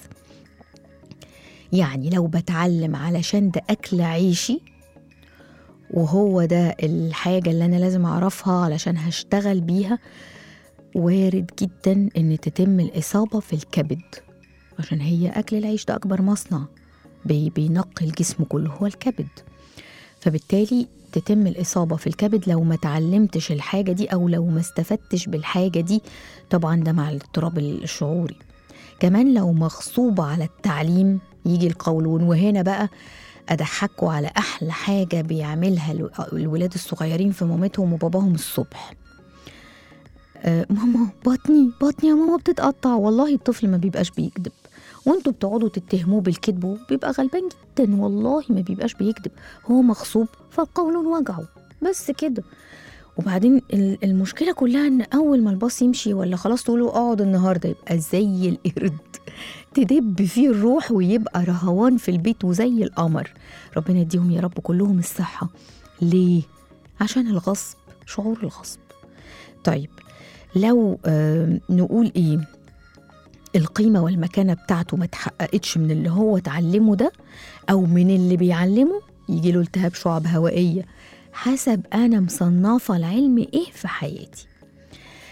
يعني لو بتعلم علشان ده أكل عيشي وهو ده الحاجة اللي أنا لازم أعرفها علشان هشتغل بيها وارد جدا إن تتم الإصابة في الكبد عشان هي أكل العيش ده أكبر مصنع بي بينقي الجسم كله هو الكبد فبالتالي تتم الإصابة في الكبد لو ما تعلمتش الحاجة دي أو لو ما استفدتش بالحاجة دي طبعا ده مع الاضطراب الشعوري كمان لو مغصوبة على التعليم يجي القولون وهنا بقى أضحكوا على أحلى حاجة بيعملها الو- الولاد الصغيرين في مامتهم وباباهم الصبح آه ماما بطني بطني يا ماما بتتقطع والله الطفل ما بيبقاش بيكذب وانتوا بتقعدوا تتهموه بالكذب وبيبقى غلبان جدا والله ما بيبقاش بيكذب هو مغصوب فالقولون وجعه بس كده وبعدين ال- المشكلة كلها ان اول ما الباص يمشي ولا خلاص تقولوا اقعد النهاردة يبقى زي القرد تدب فيه الروح ويبقى رهوان في البيت وزي القمر ربنا يديهم يا رب كلهم الصحة ليه؟ عشان الغصب شعور الغصب طيب لو آه نقول ايه القيمة والمكانة بتاعته ما اتحققتش من اللي هو اتعلمه ده أو من اللي بيعلمه يجي له التهاب شعب هوائية حسب أنا مصنفة العلم إيه في حياتي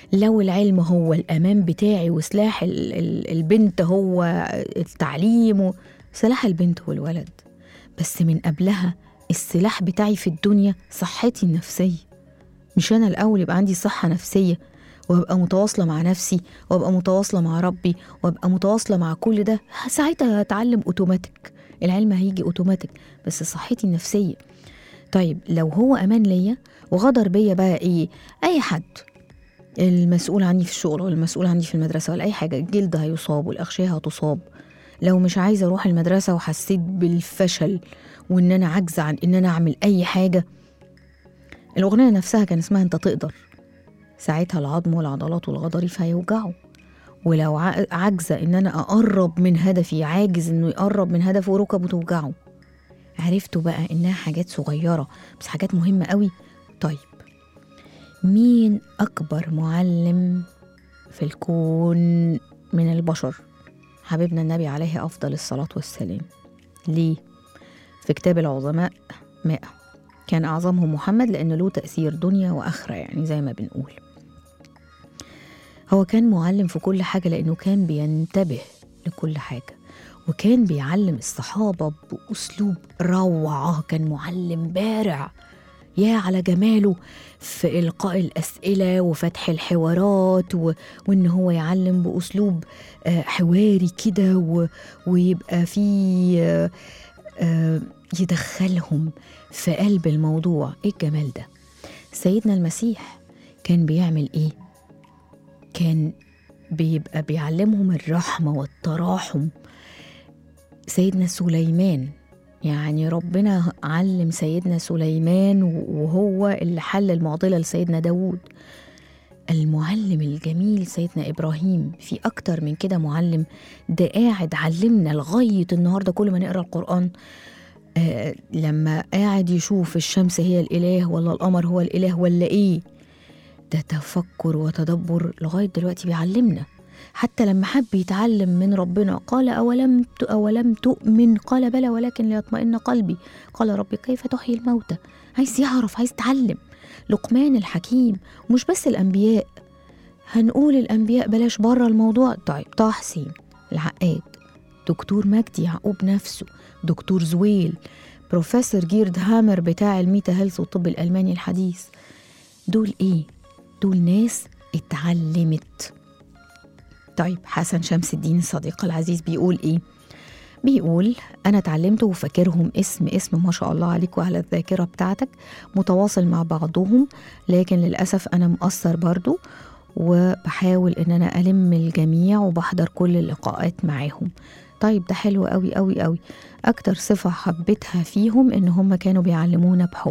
لو العلم هو الأمان بتاعي وسلاح ال- ال- البنت هو التعليم و- سلاح البنت والولد بس من قبلها السلاح بتاعي في الدنيا صحتي النفسية مش أنا الأول يبقى عندي صحة نفسية وابقى متواصلة مع نفسي وابقى متواصلة مع ربي وابقى متواصلة مع كل ده ساعتها هتعلم اوتوماتيك العلم هيجي اوتوماتيك بس صحتي النفسية طيب لو هو امان ليا وغدر بيا بقى ايه اي حد المسؤول عني في الشغل ولا المسؤول عني في المدرسة ولا اي حاجة الجلد هيصاب والاغشية هتصاب لو مش عايزة اروح المدرسة وحسيت بالفشل وان انا عاجزة عن ان انا اعمل اي حاجة الاغنية نفسها كان اسمها انت تقدر ساعتها العظم والعضلات والغضاريف هيوجعوا ولو ع- عاجزة إن أنا أقرب من هدفي عاجز إنه يقرب من هدفه وركبه توجعه عرفتوا بقى إنها حاجات صغيرة بس حاجات مهمة قوي طيب مين أكبر معلم في الكون من البشر حبيبنا النبي عليه أفضل الصلاة والسلام ليه؟ في كتاب العظماء ماء كان أعظمهم محمد لأنه له تأثير دنيا وآخرة يعني زي ما بنقول هو كان معلم في كل حاجة لأنه كان بينتبه لكل حاجة وكان بيعلم الصحابة بأسلوب روعة كان معلم بارع يا على جماله في إلقاء الأسئلة وفتح الحوارات و... وإن هو يعلم بأسلوب آه، حواري كده و... ويبقى فيه آه، آه، يدخلهم في قلب الموضوع إيه الجمال ده سيدنا المسيح كان بيعمل إيه كان بيبقى بيعلمهم الرحمة والتراحم سيدنا سليمان يعني ربنا علم سيدنا سليمان وهو اللي حل المعضلة لسيدنا داود المعلم الجميل سيدنا إبراهيم في أكتر من كده معلم ده قاعد علمنا لغاية النهاردة كل ما نقرأ القرآن آه لما قاعد يشوف الشمس هي الإله ولا القمر هو الإله ولا إيه ده تفكر وتدبر لغاية دلوقتي بيعلمنا حتى لما حب يتعلم من ربنا قال أولم ت- أولم تؤمن قال بلى ولكن ليطمئن قلبي قال ربي كيف تحيي الموتى عايز يعرف عايز يتعلم لقمان الحكيم مش بس الأنبياء هنقول الأنبياء بلاش بره الموضوع طيب طه حسين العقاد دكتور مجدي يعقوب نفسه دكتور زويل بروفيسور جيرد هامر بتاع الميتا هيلث والطب الألماني الحديث دول إيه؟ دول ناس اتعلمت طيب حسن شمس الدين الصديق العزيز بيقول ايه بيقول انا اتعلمت وفاكرهم اسم اسم ما شاء الله عليك وعلى الذاكره بتاعتك متواصل مع بعضهم لكن للاسف انا مقصر برضو وبحاول ان انا الم الجميع وبحضر كل اللقاءات معاهم طيب ده حلو قوي قوي قوي اكتر صفه حبيتها فيهم ان هم كانوا بيعلمونا بحب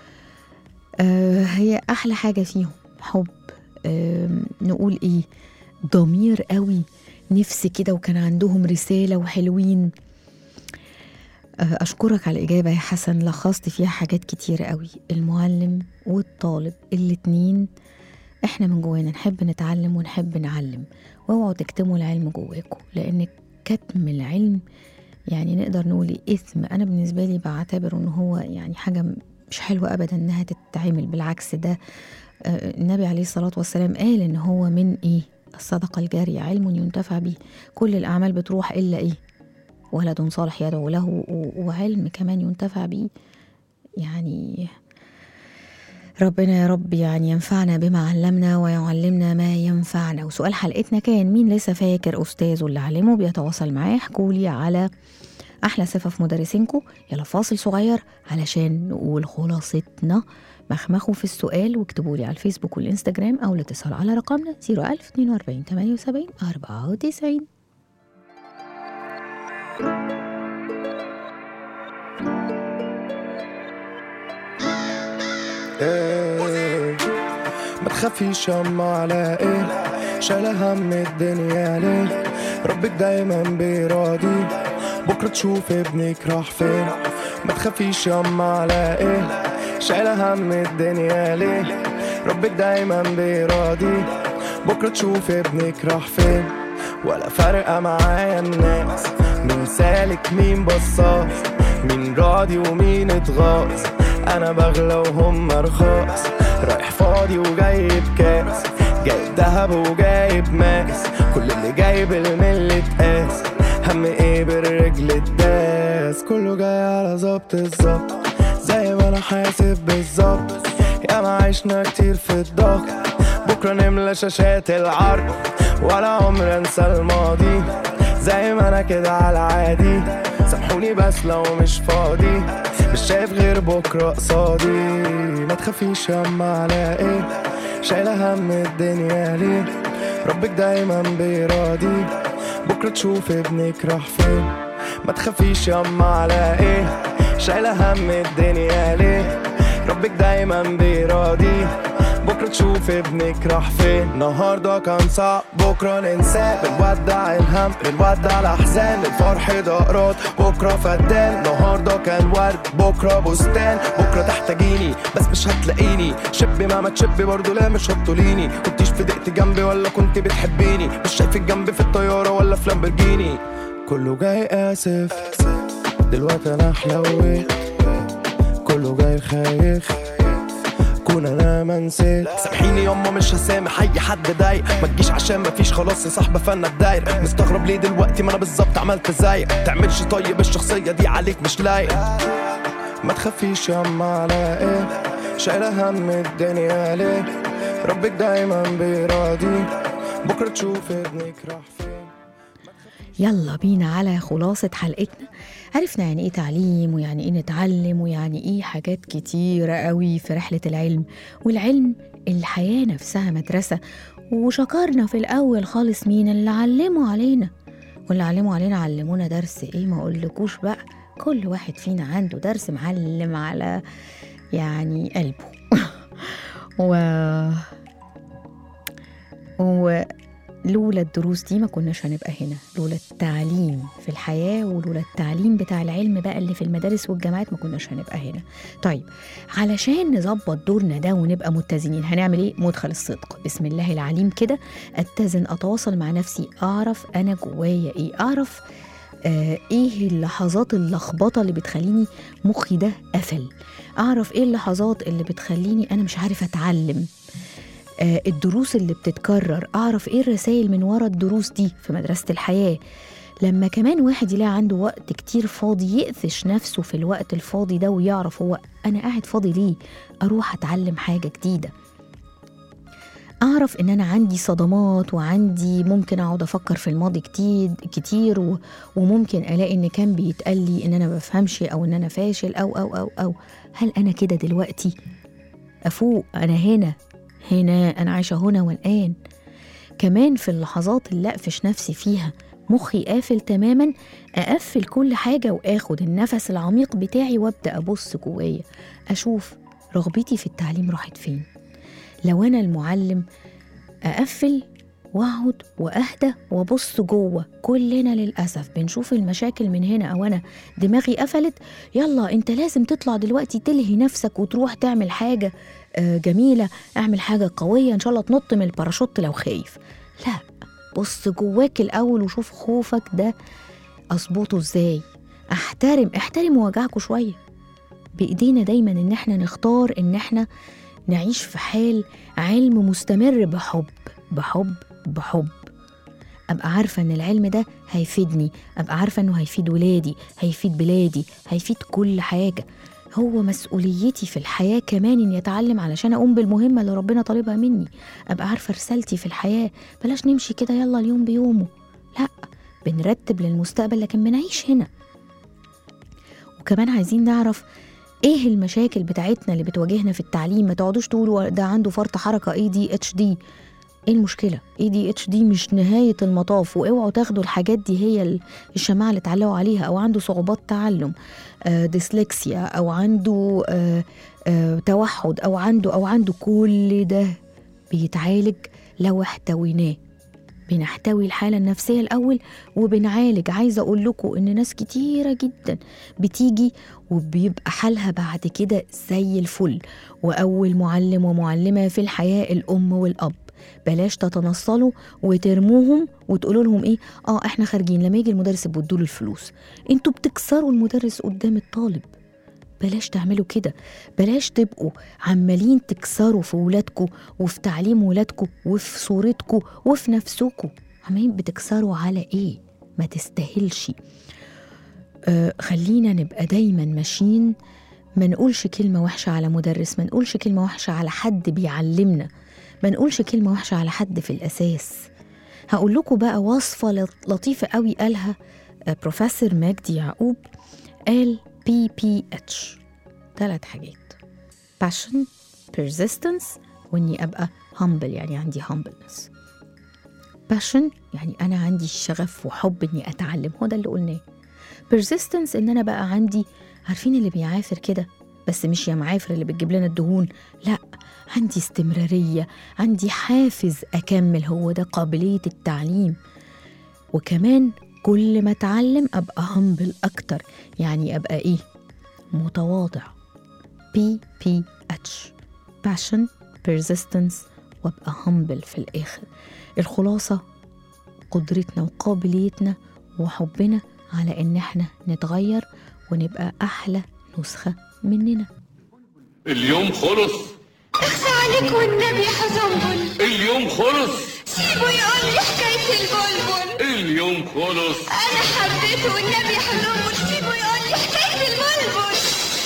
آه هي احلى حاجه فيهم حب آه نقول ايه ضمير قوي نفس كده وكان عندهم رسالة وحلوين آه، أشكرك على الإجابة يا حسن لخصت فيها حاجات كتير قوي المعلم والطالب الاتنين احنا من جوانا نحب نتعلم ونحب نعلم واوعوا تكتموا العلم جواكم لأن كتم العلم يعني نقدر نقول إيه إثم أنا بالنسبة لي بعتبر إن هو يعني حاجة مش حلوة أبدا إنها تتعمل بالعكس ده آه، النبي عليه الصلاة والسلام قال إن هو من إيه الصدقة الجارية علم ينتفع به كل الأعمال بتروح إلا إيه ولد صالح يدعو له و- وعلم كمان ينتفع به يعني ربنا يا رب يعني ينفعنا بما علمنا ويعلمنا ما ينفعنا وسؤال حلقتنا كان مين لسه فاكر أستاذه اللي علمه بيتواصل معاه احكولي على أحلى صفة في مدرسينكو يلا فاصل صغير علشان نقول خلاصتنا مخمخوا في السؤال واكتبوا لي على الفيسبوك والانستجرام او الاتصال على رقمنا 01000 42 78 94 إيه ما تخافيش ياما على ايه شايلة هم الدنيا ليه ربك دايما بيراضي بكرة تشوف ابنك راح فين ما تخافيش ياما على ايه شايلة هم الدنيا ليه ربك دايما بيراضي بكرة تشوف ابنك راح فين ولا فارقة معايا الناس مين سالك مين بصاص مين راضي ومين اتغاظ انا بغلى وهم رخاص رايح فاضي وجاي بكاس جايب دهب وجايب ماس كل اللي جايب الملي اتقاس هم ايه بالرجل الداس كله جاي على ظبط الظبط زي ما انا حاسب بالظبط يا ما عشنا كتير في الضغط بكرة نملى شاشات العرض ولا عمر انسى الماضي زي ما انا كده على عادي سامحوني بس لو مش فاضي مش شايف غير بكرة قصادي ما تخافيش يا اما على ايه شايلة هم الدنيا ليه ربك دايما بيراضي بكرة تشوف ابنك راح فين ما تخافيش يا اما على ايه شايلة هم الدنيا ليه ربك دايما بيراضي بكرة تشوف ابنك راح فين النهاردة كان صعب بكرة ننساه بنودع الهم بنودع الأحزان الفرح دقرات بكرة فدان النهاردة كان ورد بكرة بستان بكرة تحتاجيني بس مش هتلاقيني شبي مهما تشبي برضه لا مش هتطوليني كنتيش في دقتي جنبي ولا كنت بتحبيني مش شايفك جنبي في الطيارة ولا في لامبرجيني كله جاي آسف دلوقتي أنا حلويت كله جاي خايف كون انا ما نسيت سامحيني ياما مش هسامح اي حد ضايق ما تجيش عشان مفيش خلاص يا صاحبه فانا الداير مستغرب ليه دلوقتي ما انا بالظبط عملت زيك تعملش طيب الشخصيه دي عليك مش لايق ما تخافيش ياما على ايه شايله هم الدنيا ليه ربك دايما بيراضي بكره تشوف ابنك راح فين يلا بينا على خلاصة حلقتنا عرفنا يعني ايه تعليم ويعني ايه نتعلم ويعني ايه حاجات كتيرة قوي في رحلة العلم والعلم الحياة نفسها مدرسة وشكرنا في الأول خالص مين اللي علموا علينا واللي علموا علينا علمونا درس ايه ما اقولكوش بقى كل واحد فينا عنده درس معلم على يعني قلبه و ولولا الدروس دي ما كناش هنبقى هنا لولا التعليم في الحياة ولولا التعليم بتاع العلم بقى اللي في المدارس والجامعات ما كناش هنبقى هنا طيب علشان نظبط دورنا ده ونبقى متزنين هنعمل ايه مدخل الصدق بسم الله العليم كده اتزن اتواصل مع نفسي اعرف انا جوايا ايه اعرف آه ايه اللحظات اللخبطه اللي بتخليني مخي ده قفل اعرف ايه اللحظات اللي بتخليني انا مش عارف اتعلم آه، الدروس اللي بتتكرر اعرف ايه الرسائل من ورا الدروس دي في مدرسه الحياه لما كمان واحد يلاقي عنده وقت كتير فاضي يقفش نفسه في الوقت الفاضي ده ويعرف هو انا قاعد فاضي ليه اروح اتعلم حاجه جديده اعرف ان انا عندي صدمات وعندي ممكن اقعد افكر في الماضي كتير كتير و- وممكن الاقي ان كان بيتقال لي ان انا ما بفهمش او ان انا فاشل او او او او هل انا كده دلوقتي افوق انا هنا هنا انا عايشه هنا والان كمان في اللحظات اللي اقفش نفسي فيها مخي قافل تماما اقفل كل حاجه واخد النفس العميق بتاعي وابدا ابص جوايا اشوف رغبتي في التعليم راحت فين لو انا المعلم اقفل واقعد واهدى وابص جوه كلنا للاسف بنشوف المشاكل من هنا او انا دماغي قفلت يلا انت لازم تطلع دلوقتي تلهي نفسك وتروح تعمل حاجه آه، جميله اعمل حاجه قويه ان شاء الله تنط من الباراشوت لو خايف لا بص جواك الاول وشوف خوفك ده اظبطه ازاي احترم احترم وجعكوا شويه بايدينا دايما ان احنا نختار ان احنا نعيش في حال علم مستمر بحب بحب بحب ابقى عارفه ان العلم ده هيفيدني ابقى عارفه انه هيفيد ولادي هيفيد بلادي هيفيد كل حاجه هو مسؤوليتي في الحياه كمان اني اتعلم علشان اقوم بالمهمه اللي ربنا طالبها مني ابقى عارفه رسالتي في الحياه بلاش نمشي كده يلا اليوم بيومه لا بنرتب للمستقبل لكن بنعيش هنا وكمان عايزين نعرف ايه المشاكل بتاعتنا اللي بتواجهنا في التعليم ما تقعدوش تقولوا ده عنده فرط حركه اي دي اتش دي ايه المشكله اي دي اتش دي مش نهايه المطاف واوعوا تاخدوا الحاجات دي هي ال- الشماعه اللي تعلقوا عليها او عنده صعوبات تعلم آه ديسلكسيا او عنده آه آه توحد او عنده او عنده كل ده بيتعالج لو احتويناه بنحتوي الحالة النفسية الأول وبنعالج عايزة أقول لكم إن ناس كتيرة جدا بتيجي وبيبقى حالها بعد كده زي الفل وأول معلم ومعلمة في الحياة الأم والأب بلاش تتنصلوا وترموهم وتقولوا لهم ايه اه احنا خارجين لما يجي المدرس بودوا له الفلوس انتوا بتكسروا المدرس قدام الطالب بلاش تعملوا كده بلاش تبقوا عمالين تكسروا في ولادكم وفي تعليم ولادكم وفي صورتكم وفي نفسكم عمالين بتكسروا على ايه ما تستاهلش آه خلينا نبقى دايما ماشيين ما نقولش كلمة وحشة على مدرس ما نقولش كلمة وحشة على حد بيعلمنا ما نقولش كلمة وحشة على حد في الأساس هقول لكم بقى وصفة لط- لطيفة قوي قالها آه، بروفيسور مجدي يعقوب قال بي بي اتش ثلاث حاجات passion persistence واني ابقى humble يعني عندي humbleness passion يعني انا عندي شغف وحب اني اتعلم هو ده اللي قلناه persistence ان انا بقى عندي عارفين اللي بيعافر كده بس مش يا معافر اللي بتجيب لنا الدهون لا عندي استمرارية عندي حافز أكمل هو ده قابلية التعليم وكمان كل ما أتعلم أبقى همبل أكتر يعني أبقى إيه متواضع بي بي اتش passion persistence وابقى humble في الآخر الخلاصة قدرتنا وقابليتنا وحبنا على إن إحنا نتغير ونبقى أحلى نسخة مننا اليوم خلص اخفى عليك والنبي حزنبل اليوم خلص سيبه يقول لي حكاية البلبل اليوم خلص أنا حبيته والنبي حزنبل سيبه يقول لي حكاية البلبل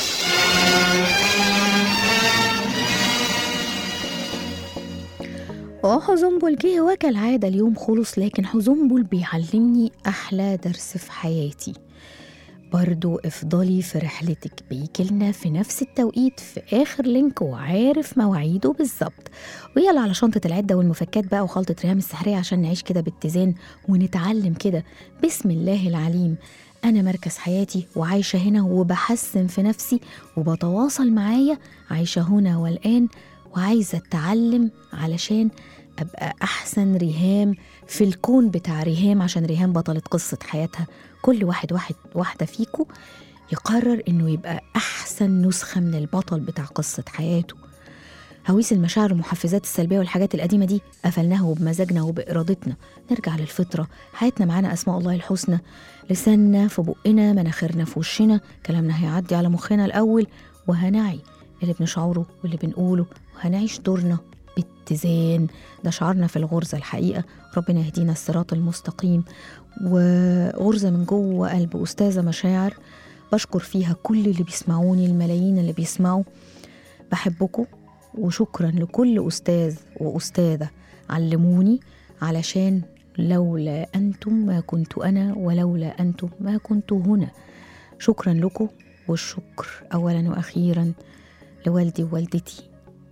اه حزنبل جه وكالعادة اليوم خلص لكن حزنبل بيعلمني أحلى درس في حياتي برضو افضلي في رحلتك بيجيلنا في نفس التوقيت في آخر لينك وعارف مواعيده بالظبط ويلا على شنطة العدة والمفكات بقى وخلطة ريهام السحرية عشان نعيش كده باتزان ونتعلم كده بسم الله العليم أنا مركز حياتي وعايشة هنا وبحسن في نفسي وبتواصل معايا عايشة هنا والآن وعايزة أتعلم علشان أبقى أحسن ريهام في الكون بتاع ريهام عشان ريهام بطلة قصة حياتها كل واحد واحد واحدة فيكو يقرر إنه يبقى أحسن نسخة من البطل بتاع قصة حياته هويس المشاعر والمحفزات السلبية والحاجات القديمة دي قفلناها وبمزاجنا وبإرادتنا نرجع للفطرة حياتنا معانا أسماء الله الحسنى لساننا في بقنا مناخيرنا في وشنا كلامنا هيعدي على مخنا الأول وهنعي اللي بنشعره واللي بنقوله وهنعيش دورنا باتزان ده شعارنا في الغرزة الحقيقة ربنا يهدينا الصراط المستقيم وغرزة من جوه قلب أستاذة مشاعر بشكر فيها كل اللي بيسمعوني الملايين اللي بيسمعوا بحبكم وشكرا لكل أستاذ وأستاذة علموني علشان لولا أنتم ما كنت أنا ولولا أنتم ما كنت هنا شكرا لكم والشكر أولا وأخيرا لوالدي ووالدتي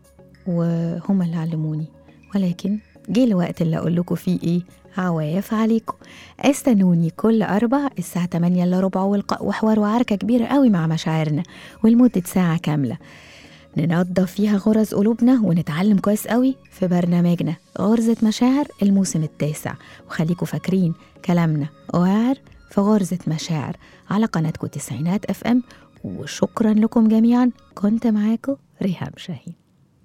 وهما اللي علموني ولكن جه الوقت اللي أقول لكم فيه إيه عواف عليكم استنوني كل أربع الساعة 8 إلا ربع والق- وحوار وعركة كبيرة قوي مع مشاعرنا ولمدة ساعة كاملة ننظف فيها غرز قلوبنا ونتعلم كويس قوي في برنامجنا غرزة مشاعر الموسم التاسع وخليكم فاكرين كلامنا واعر في غرزة مشاعر على قناتكم تسعينات اف ام وشكرا لكم جميعا كنت معاكم ريهام شاهين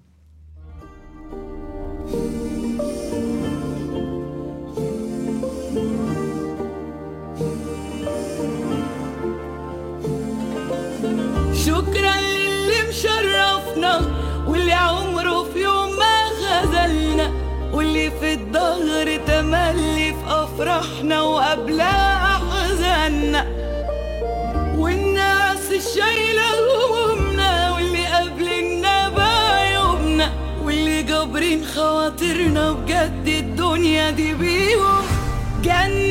شكرا للي مشرفنا واللي عمره في يوم ما خذلنا واللي في الظهر تملي في افراحنا وقبلها احزاننا والناس الشايله همومنا واللي قابلنا بعيوبنا واللي جابرين خواطرنا بجد الدنيا دي بيهم جنة